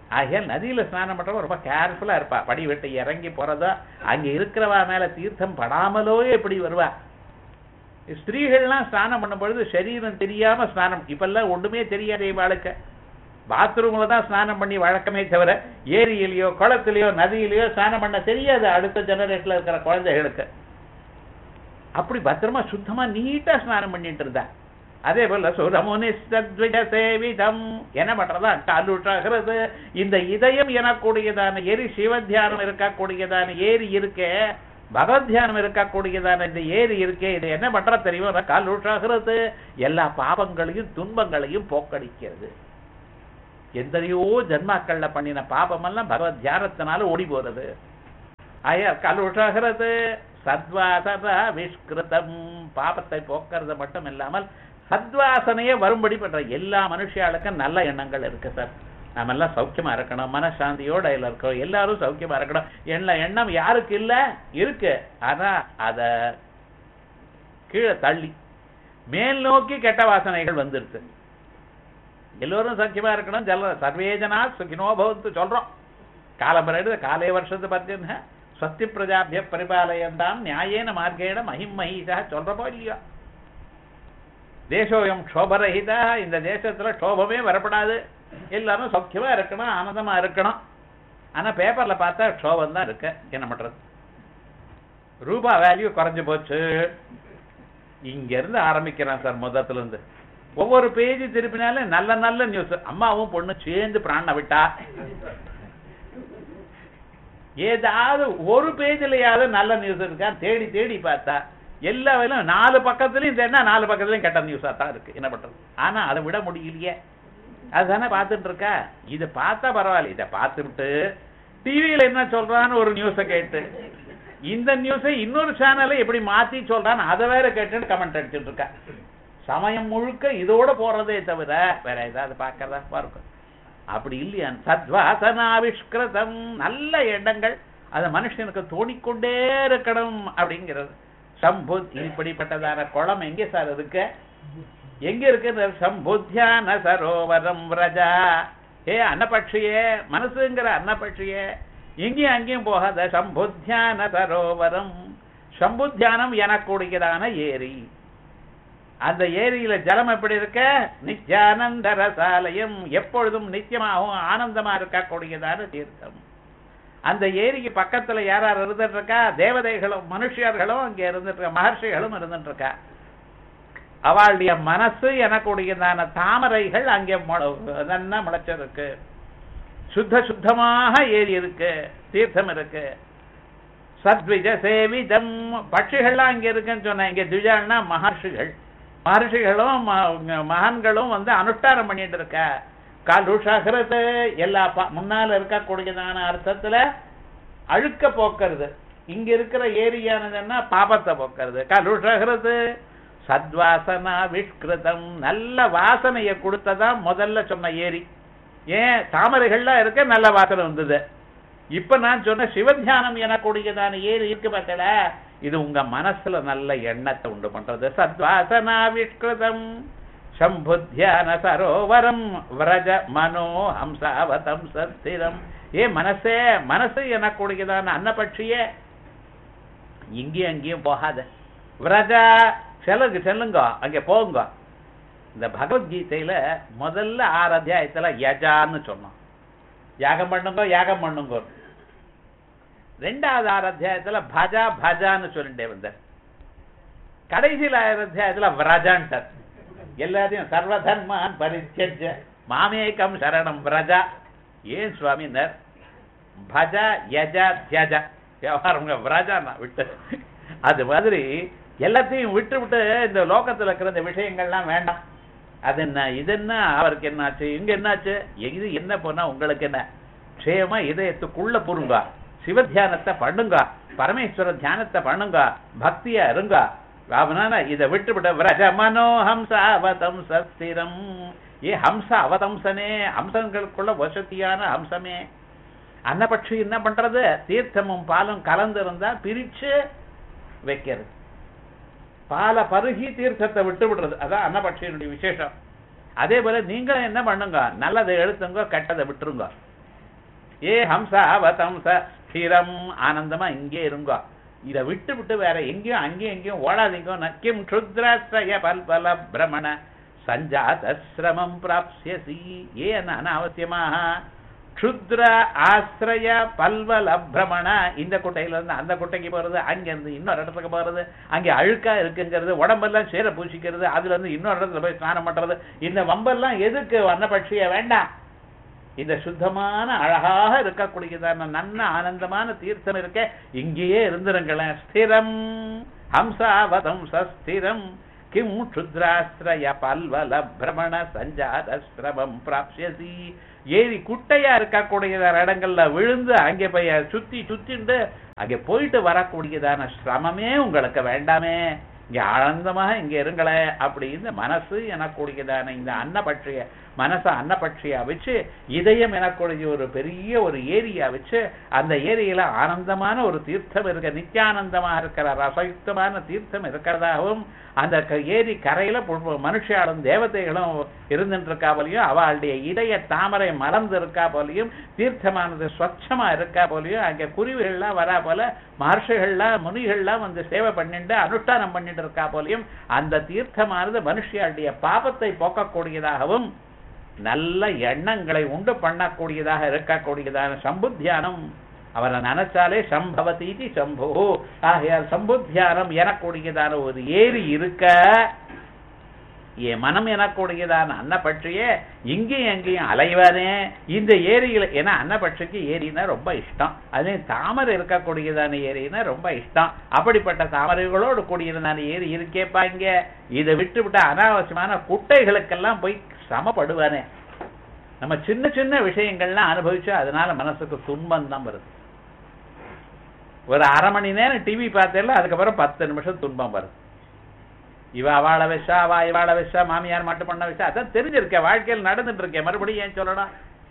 ஆகையால் நதியில ஸ்நானம் பண்றவங்க ரொம்ப கேர்ஃபுல்லா இருப்பா படி விட்டு இறங்கி போறதா அங்க இருக்கிறவா மேல தீர்த்தம் படாமலோ எப்படி வருவா ஸ்திரீகள்லாம் ஸ்நானம் பண்ணும் பொழுது சரீரம் தெரியாம ஸ்நானம் இப்பெல்லாம் ஒண்ணுமே தெரியாதே வாழ்க்கை பாத்ரூம்ல தான் ஸ்நானம் பண்ணி வழக்கமே தவிர ஏரியிலயோ குளத்திலயோ நதியிலயோ ஸ்நானம் பண்ண தெரியாது அடுத்த ஜெனரேஷன்ல இருக்கிற குழந்தைகளுக்கு அப்படி பத்திரமா சுத்தமா நீட்டா ஸ்நானம் பண்ணிட்டு இருந்தா அதே போல சுரமுனிஸ்தத்விஜ சேவிதம் என்ன பண்றதா காலுற்றாகிறது இந்த இதயம் எனக்கூடியதான ஏரி சிவத்தியானம் இருக்கக்கூடியதான ஏரி இருக்கே பகவத் தியானம் இருக்கக்கூடியதான இந்த ஏரி இருக்கே இது என்ன பண்ற தெரியுமா காலுற்றாகிறது எல்லா பாபங்களையும் துன்பங்களையும் போக்கடிக்கிறது எத்தனையோ ஜன்மாக்கள்ல பண்ணின பாபமெல்லாம் பகவத் தியானத்தினால ஓடி போறது ஆயா கலுஷகிறது சத்வாசன விஷ்கிருதம் பாபத்தை போக்குறது மட்டும் இல்லாமல் சத்வாசனையே வரும்படி பண்ற எல்லா மனுஷியாளுக்கும் நல்ல எண்ணங்கள் இருக்கு சார் நாம எல்லாம் சௌக்கியமா இருக்கணும் மனசாந்தியோட இதுல இருக்கோம் எல்லாரும் சௌக்கியமா இருக்கணும் என்ன எண்ணம் யாருக்கு இல்ல இருக்கு ஆனா அத கீழே தள்ளி மேல் நோக்கி கெட்ட வாசனைகள் வந்துருச்சு எல்லோரும் சௌக்கியமா இருக்கணும் ஜல சர்வேஜனா சுகினோ பவந்து சொல்றோம் காலம்பரைடு காலே வருஷத்து பார்த்தீங்கன்னா ஸ்வஸ்தி பிரஜாபிய பரிபாலயந்தாம் நியாயேன மார்க்கேன மகிம் மகிஷா சொல்றப்போ இல்லையோ தேசோயம் க்ஷோபரஹிதா இந்த தேசத்துல க்ஷோபமே வரப்படாது எல்லாரும் சௌக்கியமா இருக்கணும் ஆனந்தமா இருக்கணும் ஆனா பேப்பர்ல பார்த்தா க்ஷோபம் தான் இருக்கு என்ன பண்றது ரூபா வேல்யூ குறைஞ்சு போச்சு இங்க இருந்து ஆரம்பிக்கிறேன் சார் முதத்துல இருந்து ஒவ்வொரு பேஜ் திருப்பினாலும் நல்ல நல்ல நியூஸ் அம்மாவும் பொண்ணு சேர்ந்து பிராண விட்டா ஏதாவது ஒரு பேஜ்லயாவது நல்ல நியூஸ் இருக்கா தேடி தேடி பார்த்தா எல்லா வேலையும் நாலு பக்கத்துலயும் தேடினா நாலு பக்கத்துலயும் கெட்ட நியூஸா தான் இருக்கு என்ன பண்றது ஆனா அதை விட முடியலையே அதுதானே பார்த்துட்டு இருக்கா இதை பார்த்தா பரவாயில்ல இதை பார்த்துட்டு டிவியில என்ன சொல்றான்னு ஒரு நியூஸை கேட்டு இந்த நியூஸை இன்னொரு சேனலை எப்படி மாத்தி சொல்றான்னு அதை வேற கேட்டுன்னு கமெண்ட் அடிச்சுட்டு இருக்கா சமயம் முழுக்க இதோட போறதே தவிர வேற ஏதாவது பார்க்கறதா பார்க்கும் அப்படி இல்லையா சத்வாசனாவிஷ்கிருதம் நல்ல எண்ணங்கள் அது மனுஷனுக்கு தோணிக்கொண்டே இருக்கணும் அப்படிங்கிறது சம்புத் இப்படிப்பட்டதான குளம் எங்கே சார் இருக்கு எங்க இருக்கு சம்புத்தியான சரோவரம் விரஜா ஏ அன்னபட்சியே மனசுங்கிற அன்னபட்சியே எங்கேயும் அங்கேயும் போகாத சம்புத்தியான சரோவரம் சம்புத்தியானம் எனக்கூடியதான ஏரி அந்த ஏரியில ஜலம் எப்படி இருக்க நித்யானந்த ரசாலயம் எப்பொழுதும் நித்தியமாகவும் ஆனந்தமா இருக்கக்கூடியதான தீர்த்தம் அந்த ஏரிக்கு பக்கத்துல யார் யார் இருந்துட்டு இருக்கா தேவதைகளும் மனுஷியர்களும் அங்க இருந்துட்டு இருக்கா மகர்ஷிகளும் இருந்துட்டு இருக்கா அவளுடைய மனசு எனக்கூடியதான தாமரைகள் அங்கே நல்லா முளைச்சிருக்கு சுத்த சுத்தமாக ஏரி இருக்கு தீர்த்தம் இருக்கு சத்விஜ சேவிதம் பட்சிகள்லாம் அங்க இருக்குன்னு சொன்னேன் இங்க துஜான்னா மகர்ஷிகள் மகர்ஷிகளும் மகான்களும் வந்து அனுஷ்டானம் பண்ணிட்டு இருக்க கலுஷகிறது எல்லா முன்னால இருக்கக்கூடியதான அர்த்தத்துல அழுக்க போக்குறது இங்க இருக்கிற ஏரியானதுன்னா பாபத்தை போக்குறது கலுஷகிறது சத்வாசனா விஷ்கிருதம் நல்ல வாசனையை கொடுத்ததான் முதல்ல சொன்ன ஏரி ஏன் தாமரைகள்லாம் இருக்க நல்ல வாசனை வந்தது இப்ப நான் சொன்ன சிவத்தியானம் எனக்கூடியதான ஏரி இருக்கு பார்த்தல இது உங்க மனசுல நல்ல எண்ணத்தை உண்டு பண்றது சத்வாசனா விஷ்கிருதம் சம்புத்தியான சரோவரம் விரஜ மனோ ஹம்சாவதம் சஸ்திரம் ஏ மனசே மனசு எனக்கூடியதான அன்னபட்சியே இங்கேயும் அங்கேயும் போகாத விரஜா செல்லுங்க செல்லுங்க அங்க போங்க இந்த பகவத்கீதையில முதல்ல ஆறு அத்தியாயத்துல யஜான்னு சொன்னோம் யாகம் பண்ணுங்க யாகம் பண்ணுங்க ரெண்டாவது ஆறு அத்தியாயத்துல பஜா பஜான்னு சொல்லிட்டே வந்தார் கடைசியில் ஆறு அத்தியாயத்துல விரஜான்ட்டார் எல்லாத்தையும் சர்வதர்மான் பரிச்சஜ மாமேகம் சரணம் விரஜா ஏன் சுவாமினர் பஜ யஜ தியஜ வியாபாரம் விரஜா நான் விட்டு அது மாதிரி எல்லாத்தையும் விட்டு விட்டு இந்த லோகத்துல இருக்கிற இந்த விஷயங்கள்லாம் வேண்டாம் அது என்ன இது என்ன அவருக்கு என்னாச்சு இங்க என்னாச்சு இது என்ன போனா உங்களுக்கு என்ன க்ஷேமா இதயத்துக்குள்ள பொருங்க சிவ தியானத்தை பண்ணுங்க பரமேஸ்வர தியானத்தை பண்ணுங்க பக்தியா இருங்க அவனால இதை விட்டு விட விரஜ மனோ ஹம்ச அவதம் சஸ்திரம் ஏ ஹம்ச அவதம்சனே ஹம்சங்களுக்குள்ள வசதியான ஹம்சமே அன்னபட்சி என்ன பண்றது தீர்த்தமும் பாலும் கலந்து இருந்தா பிரிச்சு வைக்கிறது பாலை பருகி தீர்த்தத்தை விட்டு விடுறது அதான் அன்னபட்சியினுடைய விசேஷம் அதே போல நீங்களும் என்ன பண்ணுங்க நல்லதை எழுத்துங்க கெட்டதை விட்டுருங்க ஏ ஹம்சாவதம்ச ஸ்திரம் ஆனந்தமா இங்கே இருங்கோ இதை விட்டு விட்டு வேற எங்கேயும் அங்கேயும் எங்கேயும் ஓடாதீங்க நக்கிம் க்ஷுத்ராஸ்ரய பல்பல பிரமண சஞ்சாதஸ்ரமம் பிராப்சியசி ஏன் அனாவசியமாக க்ஷுத்ர ஆசிரய பல்வல பிரமண இந்த குட்டையில இருந்து அந்த குட்டைக்கு போறது அங்க இருந்து இன்னொரு இடத்துக்கு போறது அங்க அழுக்கா இருக்குங்கிறது உடம்பெல்லாம் சேர பூசிக்கிறது அதுல இருந்து இன்னொரு இடத்துல போய் ஸ்நானம் பண்றது இந்த வம்பெல்லாம் எதுக்கு வண்ணபட்சிய வேண்டாம் இந்த சுத்தமான அழகாக இருக்கக்கூடியதான நல்ல ஆனந்தமான தீர்த்தம் இருக்க இங்கேயே இருந்துருங்களேன் ஸ்திரம் ஹம்சாவதம் சஸ்திரம் கிம் க்ஷுத்ராஸ்ரய பல்வல பிரமண சஞ்சாதஸ்ரமம் பிராப்சியசி ஏரி குட்டையா இருக்கக்கூடியதான இடங்கள்ல விழுந்து அங்கே போய் சுத்தி சுத்திண்டு அங்கே போயிட்டு வரக்கூடியதான சிரமமே உங்களுக்கு வேண்டாமே இங்க ஆனந்தமாக இங்க இருங்களே அப்படின்னு மனசு எனக்கூடியதான இந்த அன்னபட்சிய மனசை அன்னபட்சியா வச்சு இதயம் எனக்கூடிய ஒரு பெரிய ஒரு ஏரியா வச்சு அந்த ஏரியில ஆனந்தமான ஒரு தீர்த்தம் இருக்க நித்தியானந்தமா இருக்கிற ரசயுக்தமான தீர்த்தம் இருக்கிறதாகவும் அந்த க- ஏரி கரையில பு- மனுஷாலும் தேவதைகளும் இருந்துட்டு இருக்கா போலையும் அவளுடைய இதய தாமரை மலர்ந்து இருக்கா போலையும் தீர்த்தமானது ஸ்வச்சமா இருக்கா போலையும் அங்க குருவிகள்லாம் வரா போல மகர்ஷிகள்லாம் முனிகள்லாம் வந்து சேவை பண்ணிட்டு அனுஷ்டானம் பண்ணிட்டு இருக்கா போலையும் அந்த தீர்த்தமானது மனுஷியாளுடைய பாபத்தை போக்கக்கூடியதாகவும் நல்ல எண்ணங்களை உண்டு பண்ணக்கூடியதாக இருக்கக்கூடியதான சம்புத்தியானம் அவரை நினைச்சாலே சம்பவதீதி சம்பு ஆகையால் சம்புத்தியானம் எனக்கூடியதான ஒரு ஏரி இருக்க என் மனம் எனக்கூடியதான அன்னப்பட்சியே இங்கேயும் எங்கேயும் அலைவானே இந்த ஏரியில ஏன்னா அன்னப்பட்சிக்கு ஏரினா ரொம்ப இஷ்டம் அதே தாமரை இருக்கக்கூடியதான ஏரினா ரொம்ப இஷ்டம் அப்படிப்பட்ட தாமரைகளோடு கூடியதான ஏரி இருக்கேப்பா இங்க இதை விட்டு விட்டு அனாவசியமான குட்டைகளுக்கெல்லாம் போய் சமப்படுவானே நம்ம சின்ன சின்ன விஷயங்கள்லாம் அனுபவிச்சு அதனால மனசுக்கு துன்பம் தான் வருது ஒரு அரை மணி நேரம் டிவி பார்த்தேல அதுக்கப்புறம் பத்து நிமிஷம் துன்பம் வருது இவ அவளை வச்சா அவ இவாளை வச்சா மாமியார் மட்டும் பண்ண வச்சா அதான் தெரிஞ்சிருக்க வாழ்க்கையில் நடந்துட்டு இருக்கேன் மறுபடியும் ஏன் சொல்லணும்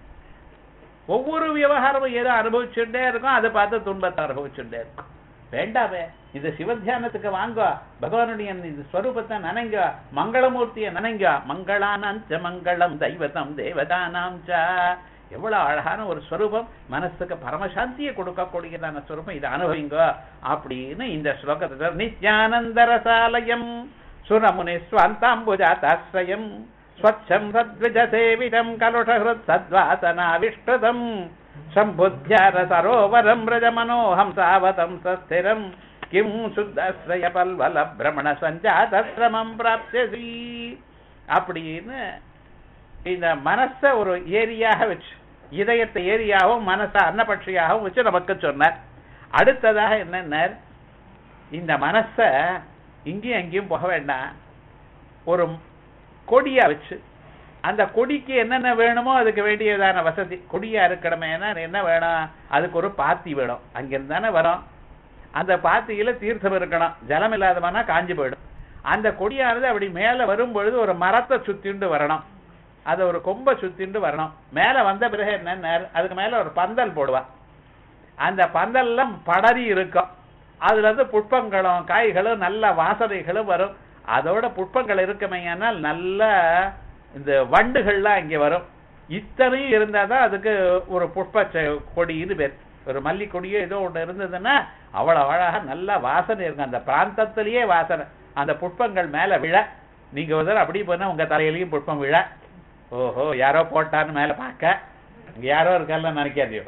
ஒவ்வொரு விவகாரமும் ஏதோ அனுபவிச்சுட்டே இருக்கும் அதை பார்த்து துன்பத்தை அனுபவிச்சுட்டே இருக்கும் வேண்டாமே இந்த சிவத்தியானத்துக்கு வாங்க பகவானுடைய இந்த ஸ்வரூபத்தை நினைங்க மங்களமூர்த்தியை நினைங்க மங்களானாஞ்ச மங்களம் தெய்வதம் தேவதானாம் ச எவ்வளவு அழகான ஒரு ஸ்வரூபம் மனசுக்கு பரமசாந்தியை கொடுக்கக்கூடியதான ஸ்வரூபம் இதை அனுபவிங்க அப்படின்னு இந்த ஸ்லோகத்தை நித்யானந்தரசாலயம் சுரமுனி ஸ்வந்தாம்புஜாதாஸ்ரயம் ஸ்வச்சம் சத்விஜசேவிதம் கலுஷஹృத் சத்வாசனாவிஷ்டதம் சம்புத்தியார சரோவரம் ரஜமனோஹம் சாவதம் சஸ்திரம் கிம் சுத்தாஸ்ரய பல்வல பிரமண சஞ்சாதஸ்ரமம் பிராப்சியசி அப்படின்னு இந்த மனச ஒரு ஏரியாக வச்சு இதயத்தை ஏரியாகவும் மனசை அன்னபட்சியாகவும் வச்சு நமக்கு சொன்னார் அடுத்ததாக என்னன்னா இந்த மனச இங்கேயும் அங்கேயும் போக வேண்டாம் ஒரு கொடியா வச்சு அந்த கொடிக்கு என்னென்ன வேணுமோ அதுக்கு வேண்டியதான வசதி கொடியா இருக்கணுமேனா என்ன வேணும் அதுக்கு ஒரு பாத்தி வேணும் அங்கிருந்து தானே வரும் அந்த பாத்தியில தீர்த்தம் இருக்கணும் ஜலம் இல்லாதவனா காஞ்சி போயிடும் அந்த கொடியானது அப்படி மேல வரும் பொழுது ஒரு மரத்தை சுத்திண்டு வரணும் அதை ஒரு கொம்பை சுத்திண்டு வரணும் மேல வந்த பிறகு என்ன அதுக்கு மேல ஒரு பந்தல் போடுவா அந்த பந்தல்லாம் படரி இருக்கும் அதுல இருந்து புஷ்பங்களும் காய்களும் நல்ல வாசனைகளும் வரும் அதோட புஷ்பங்கள் இருக்குமையானால் நல்ல இந்த வண்டுகள்லாம் இங்க வரும் இத்தனையும் இருந்தாதான் அதுக்கு ஒரு புஷ்ப செ- கொடின்னு பேர் ஒரு மல்லி கொடியோ ஏதோ ஒண்ணு இருந்ததுன்னா அவ்வளவு அழகா நல்ல வாசனை இருக்கும் அந்த பிராந்தத்திலேயே வாசனை அந்த புஷ்பங்கள் மேல விழ நீங்க ஒரு தடவை அப்படியே போனா உங்க தலையிலயும் புஷ்பம் விழ ஓஹோ யாரோ போட்டான்னு மேல பார்க்க இங்க யாரோ இருக்கால நினைக்காதியோ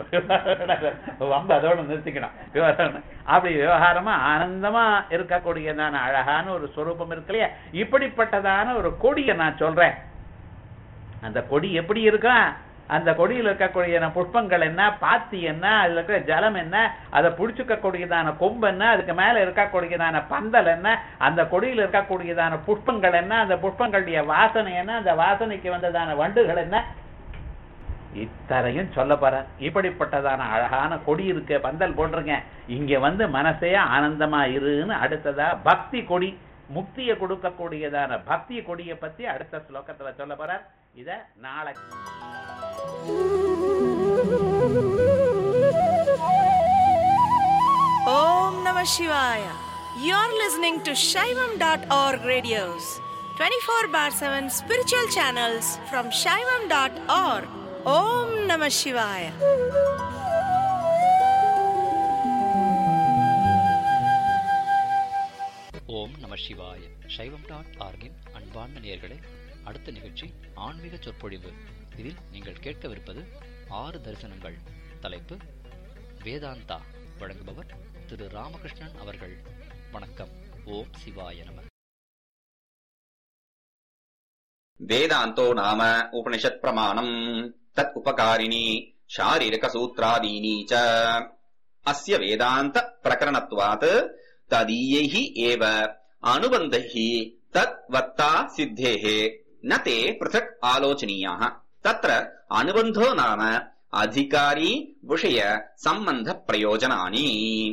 வம்பு அதோட நிறுத்திக்கணும் விவகாரம் அப்படி விவகாரமா ஆனந்தமா இருக்கக்கூடியதான அழகான ஒரு ஸ்வரூபம் இருக்கு இல்லையா இப்படிப்பட்டதான ஒரு கொடியை நான் சொல்றேன் அந்த கொடி எப்படி இருக்கும் அந்த கொடியில் இருக்கக்கூடிய புஷ்பங்கள் என்ன பாத்தி என்ன அதுல இருக்கிற ஜலம் என்ன அதை புடிச்சுக்கக்கூடியதான கொம்பு என்ன அதுக்கு மேல இருக்கக்கூடியதான பந்தல் என்ன அந்த கொடியில் இருக்கக்கூடியதான புஷ்பங்கள் என்ன அந்த புஷ்பங்களுடைய வாசனை என்ன அந்த வாசனைக்கு வந்ததான வண்டுகள் என்ன இத்தனையும் சொல்ல போற இப்படிப்பட்டதான அழகான கொடி இருக்கு பந்தல் போட்டிருங்க இங்க வந்து மனசே ஆனந்தமா இருன்னு அடுத்ததா பக்தி கொடி முக்தியை கொடுக்கக்கூடியதான பக்தி கொடியை பத்தி அடுத்த ஸ்லோகத்துல சொல்ல போறார் இத நாளைக்கு Om Namah Shivaya. You're listening to Shaivam.org radios, 24 bar 7 spiritual channels from Shaivam.org. Om Namah Shivaya. ஓம் நம சிவாய சைவம் டாட் ஆர்கின் அன்பார்ந்த நேயர்களே அடுத்த நிகழ்ச்சி ஆன்மீக சொற்பொழிவு இதில் நீங்கள் கேட்கவிருப்பது ஆறு தரிசனங்கள் தலைப்பு வேதாந்தா வழங்குபவர் திரு ராமகிருஷ்ணன் அவர்கள் வணக்கம் ஓம் சிவாய நம वेदान्तो नाम उपनिषत्प्रमाणम् तत् उपकारिणी शारीरकसूत्रादीनी च अस्य वेदान्तप्रकरणत्वात् तदीयैः एव अनुबन्धैः तत् वत्ता सिद्धेः न ते पृथक् आलोचनीयाः तत्र अनुबन्धो नाम अधिकारी विषय सम्बन्धप्रयोजनानि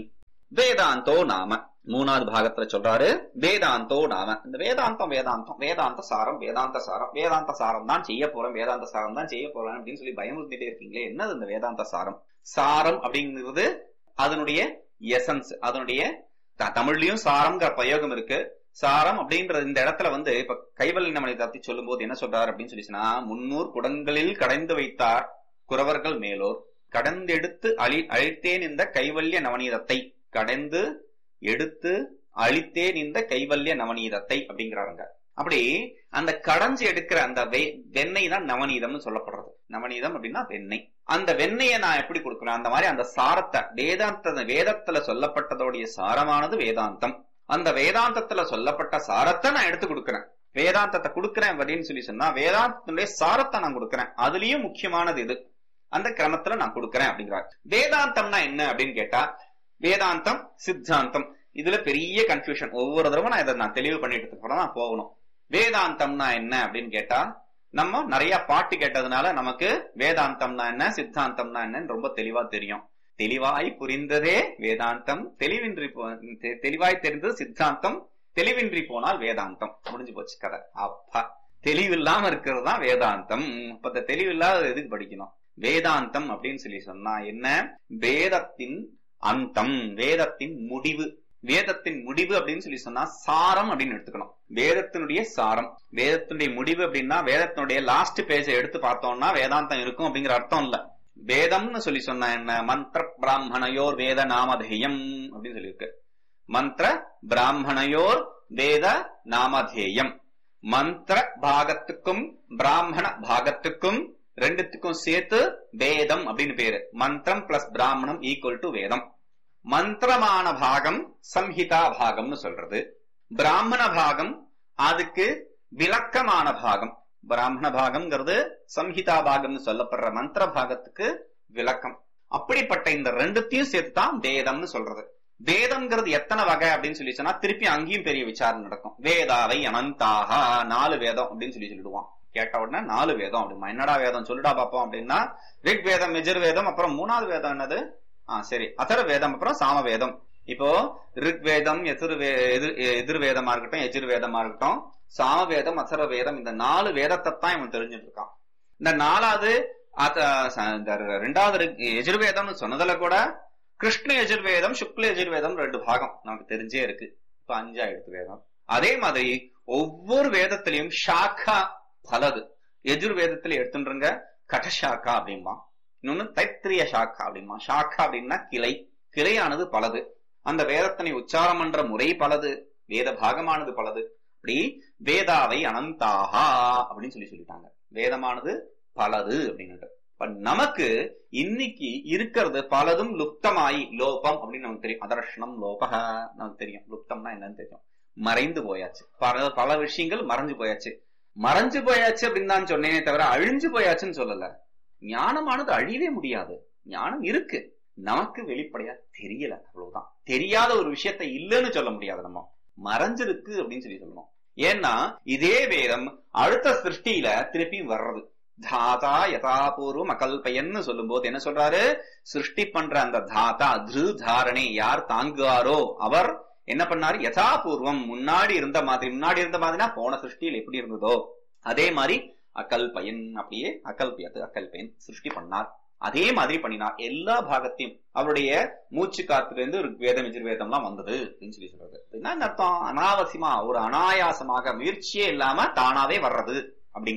வேதாந்தோ நாம மூணாவது பாகத்துல சொல்றாரு வேதாந்தோ நாம இந்த வேதாந்தம் வேதாந்தம் வேதாந்த சாரம் வேதாந்த சாரம் வேதாந்த சாரம் தான் செய்ய போறேன் வேதாந்த சாரம் தான் செய்ய போறேன் அப்படின்னு சொல்லி பயமுறுத்திட்டே இருக்கீங்களே என்னது இந்த வேதாந்த சாரம் சாரம் அப்படிங்கிறது அதனுடைய எசன்ஸ் அதனுடைய த- தமிழ்லயும் சாரம்ங்கிற பிரயோகம் இருக்கு சாரம் அப்படின்ற இந்த இடத்துல வந்து இப்ப கைவல்லி நம்மளை பத்தி சொல்லும் போது என்ன சொல்றாரு அப்படின்னு சொல்லிச்சுன்னா முன்னூறு குடங்களில் கடைந்து வைத்தார் குறவர்கள் மேலோர் கடந்தெடுத்து அழி அழித்தேன் இந்த கைவல்ய நவநீதத்தை கடைந்து எடுத்து அழித்தேன் இந்த கைவல்ய நவநீதத்தை அப்படிங்கிறாருங்க அப்படி அந்த கடைஞ்சு எடுக்கிற அந்த வெ- வெண்ணெய் தான் நவநீதம்னு சொல்லப்படுறது நவநீதம் அப்படின்னா வெண்ணெய் அந்த வெண்ணெயை நான் எப்படி கொடுக்கிறேன் அந்த மாதிரி அந்த சாரத்தை வேதாந்த வேதத்துல சொல்லப்பட்டதோடைய சாரமானது வேதாந்தம் அந்த வேதாந்தத்துல சொல்லப்பட்ட சாரத்தை நான் எடுத்து கொடுக்கிறேன் வேதாந்தத்தை கொடுக்கிறேன் அப்படின்னு சொல்லி சொன்னா வேதாந்தத்துடைய சாரத்தை நான் கொடுக்கிறேன் அதுலயும் முக்கியமானது இது அந்த கிரமத்துல நான் கொடுக்கிறேன் அப்படிங்கிறார் வேதாந்தம்னா என்ன அப்படின்னு கேட்டா வேதாந்தம் சித்தாந்தம் இதுல பெரிய கன்ஃபியூஷன் ஒவ்வொரு தடவை நான் இதை நான் தெளிவு பண்ணிட்டு அப்புறம் தான் போகணும் வேதாந்தம்னா என்ன அப்படின்னு கேட்டா நம்ம நிறைய பாட்டு கேட்டதுனால நமக்கு வேதாந்தம்னா என்ன சித்தாந்தம்னா என்னன்னு ரொம்ப தெளிவா தெரியும் தெளிவாய் புரிந்ததே வேதாந்தம் தெளிவின்றி போ- தெ- தெளிவாய் தெரிந்தது சித்தாந்தம் தெளிவின்றி போனால் வேதாந்தம் முடிஞ்சு போச்சு கதை அப்பா தெளிவில்லாம இருக்கிறது தான் வேதாந்தம் அப்ப இந்த தெளிவில்லாத எதுக்கு படிக்கணும் வேதாந்தம் அப்படின்னு சொல்லி சொன்னா என்ன வேதத்தின் அந்தம் வேதத்தின் முடிவு வேதத்தின் முடிவு அப்படின்னு சொல்லி சொன்னா சாரம் அப்படின்னு எடுத்துக்கணும் வேதத்தினுடைய சாரம் வேதத்தினுடைய முடிவு அப்படின்னா வேதத்தினுடைய லாஸ்ட் பேஜை எடுத்து பார்த்தோம்னா வேதாந்தம் இருக்கும் அப்படிங்கிற அர்த்தம் இல்ல வேதம்னு சொல்லி சொன்னா என்ன மந்திர பிராமணையோர் வேத நாமதேயம் அப்படின்னு சொல்லியிருக்கு மந்திர பிராமணையோர் வேத நாமதேயம் மந்திர பாகத்துக்கும் பிராமண பாகத்துக்கும் ரெண்டுத்துக்கும் சேர்த்து வேதம் அப்படின்னு பேரு மந்திரம் பிளஸ் பிராமணம் ஈக்குவல் டு வேதம் மந்திரமான பாகம் சம்ஹிதா பாகம்னு சொல்றது பிராமண பாகம் அதுக்கு விளக்கமான பாகம் பிராமண பாகம்ங்கிறது சம்ஹிதா பாகம்னு சொல்லப்படுற மந்திர பாகத்துக்கு விளக்கம் அப்படிப்பட்ட இந்த ரெண்டுத்தையும் சேர்த்து தான் வேதம்னு சொல்றது வேதம்ங்கிறது எத்தனை வகை அப்படின்னு சொல்லி சொன்னா திருப்பி அங்கேயும் பெரிய விசாரணை நடக்கும் வேதாவை அனந்தாக நாலு வேதம் அப்படின்னு சொல்லி சொல்லிடுவான் கேட்ட உடனே நாலு வேதம் அப்படிமா என்னடா வேதம் சொல்லுடா பாப்போம் அப்படின்னா ரிக் வேதம் எஜுர் வேதம் அப்புறம் மூணாவது வேதம் என்னது ஆ சரி அதர வேதம் அப்புறம் சாம வேதம் இப்போ ரிக் வேதம் எதிர் வே- எதிர் எதிர் வேதமா இருக்கட்டும் எஜுர் வேதமா இருக்கட்டும் சாம வேதம் அசர வேதம் இந்த நாலு வேதத்தை தான் இவன் தெரிஞ்சுட்டு இருக்கான் இந்த நாலாவது அத- ச- இந்த ரெண்டாவது ரிக்- எஜுர்வேதம்னு சொன்னதுல கூட கிருஷ்ண எஜுர்வேதம் சுக்ல எஜுர்வேதம் ரெண்டு பாகம் நமக்கு தெரிஞ்சே இருக்கு இப்ப அஞ்சா எடுத்து வேதம் அதே மாதிரி ஒவ்வொரு வேதத்திலையும் ஷாக்கா பலது எஜுர்வேதத்துல எடுத்துருங்க கடஷாக்கா அப்படிம்பா இன்னொன்னு தைத்திரிய ஷாக்கா அப்படிம்பா ஷாக்கா அப்படின்னா கிளை கிளையானது பலது அந்த வேதத்தினை உச்சாரம் பண்ற முறை பலது வேத பாகமானது பலது அப்படி வேதாவை அனந்தாகா அப்படின்னு சொல்லி சொல்லிட்டாங்க வேதமானது பலது அப்படின்னு இப்ப நமக்கு இன்னைக்கு இருக்கிறது பலதும் லுப்தமாயி லோபம் அப்படின்னு நமக்கு தெரியும் அதர்ஷனம் லோபக நமக்கு தெரியும் லுப்தம்னா என்னன்னு தெரியும் மறைந்து போயாச்சு பல பல விஷயங்கள் மறைஞ்சு போயாச்சு மறைஞ்சு போயாச்சு அப்படின்னு தான் சொன்னேனே தவிர அழிஞ்சு போயாச்சுன்னு சொல்லல ஞானமானது அழியவே முடியாது ஞானம் இருக்கு நமக்கு வெளிப்படையா தெரியல அவ்வளவுதான் தெரியாத ஒரு விஷயத்தை இல்லைன்னு சொல்ல முடியாது நம்ம மறைஞ்சிருக்கு அப்படின்னு சொல்லி சொல்லணும் ஏன்னா இதே வேதம் அடுத்த சிருஷ்டியில திருப்பி வர்றது தாதா யதாபூர்வம் அகல்பயன்னு சொல்லும் போது என்ன சொல்றாரு சிருஷ்டி பண்ற அந்த தாதா திரு தாரணை யார் தாங்குவாரோ அவர் என்ன பண்ணாரு யதாபூர்வம் முன்னாடி இருந்த மாதிரி முன்னாடி இருந்த மாதிரினா போன சிருஷ்டியில் எப்படி இருந்ததோ அதே மாதிரி அகல்பயன் அப்படியே அகல்பியது அகல்பயன் சிருஷ்டி பண்ணார் அதே மாதிரி பண்ணினார் எல்லா பாகத்தையும் அவருடைய மூச்சு காத்துல இருந்து வேதம் எதிர்வேதம்லாம் வந்தது அப்படின்னு சொல்லி சொல்றது என்ன அர்த்தம் அனாவசியமா ஒரு அனாயாசமாக முயற்சியே இல்லாம தானாவே வர்றது அப்படிங்கிறது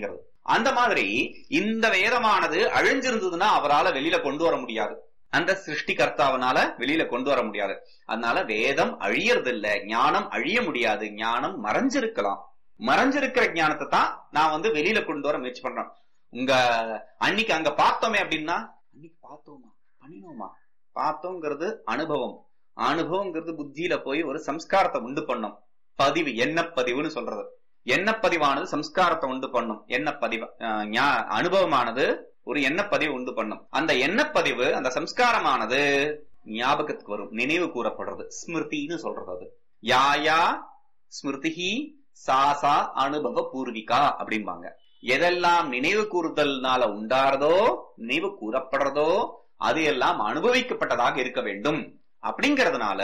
அந்த மாதிரி இந்த வேதமானது அழிஞ்சிருந்ததுன்னா அவரால வெளியில கொண்டு வர முடியாது அந்த சிருஷ்டிகர்த்தாவனால வெளியில கொண்டு வர முடியாது அதனால வேதம் அழியறது இல்ல ஞானம் அழிய முடியாது ஞானம் மறைஞ்சிருக்கலாம் மறைஞ்சிருக்கிற ஞானத்தை தான் நான் வந்து வெளியில கொண்டு வர முயற்சி பண்றேன் உங்க அன்னைக்கு அங்க பார்த்தோமே அப்படின்னா அன்னைக்கு பார்த்தோமா பண்ணினோமா பார்த்தோங்கிறது அனுபவம் அனுபவங்கிறது புத்தியில போய் ஒரு சம்ஸ்காரத்தை உண்டு பண்ணும் பதிவு என்ன பதிவுன்னு சொல்றது எண்ணப்பதிவானது சம்ஸ்காரத்தை உண்டு பண்ணும் எண்ணப்பதிவு அஹ், ஞா- அனுபவமானது ஒரு எண்ணப்பதிவு உண்டு பண்ணும் அந்த எண்ணப்பதிவு அந்த சம்ஸ்காரமானது ஞாபகத்துக்கு வரும் நினைவு கூறப்படுறது ஸ்மிருதின்னு சொல்றது அது யாயா ஸ்மிருதிஹி சாசா அனுபவ பூர்விகா அப்படிம்பாங்க எதெல்லாம் நினைவு கூறுதல்னால உண்டாறதோ நினைவு கூறப்படுறதோ அது எல்லாம் அனுபவிக்கப்பட்டதாக இருக்க வேண்டும் அப்படிங்கறதுனால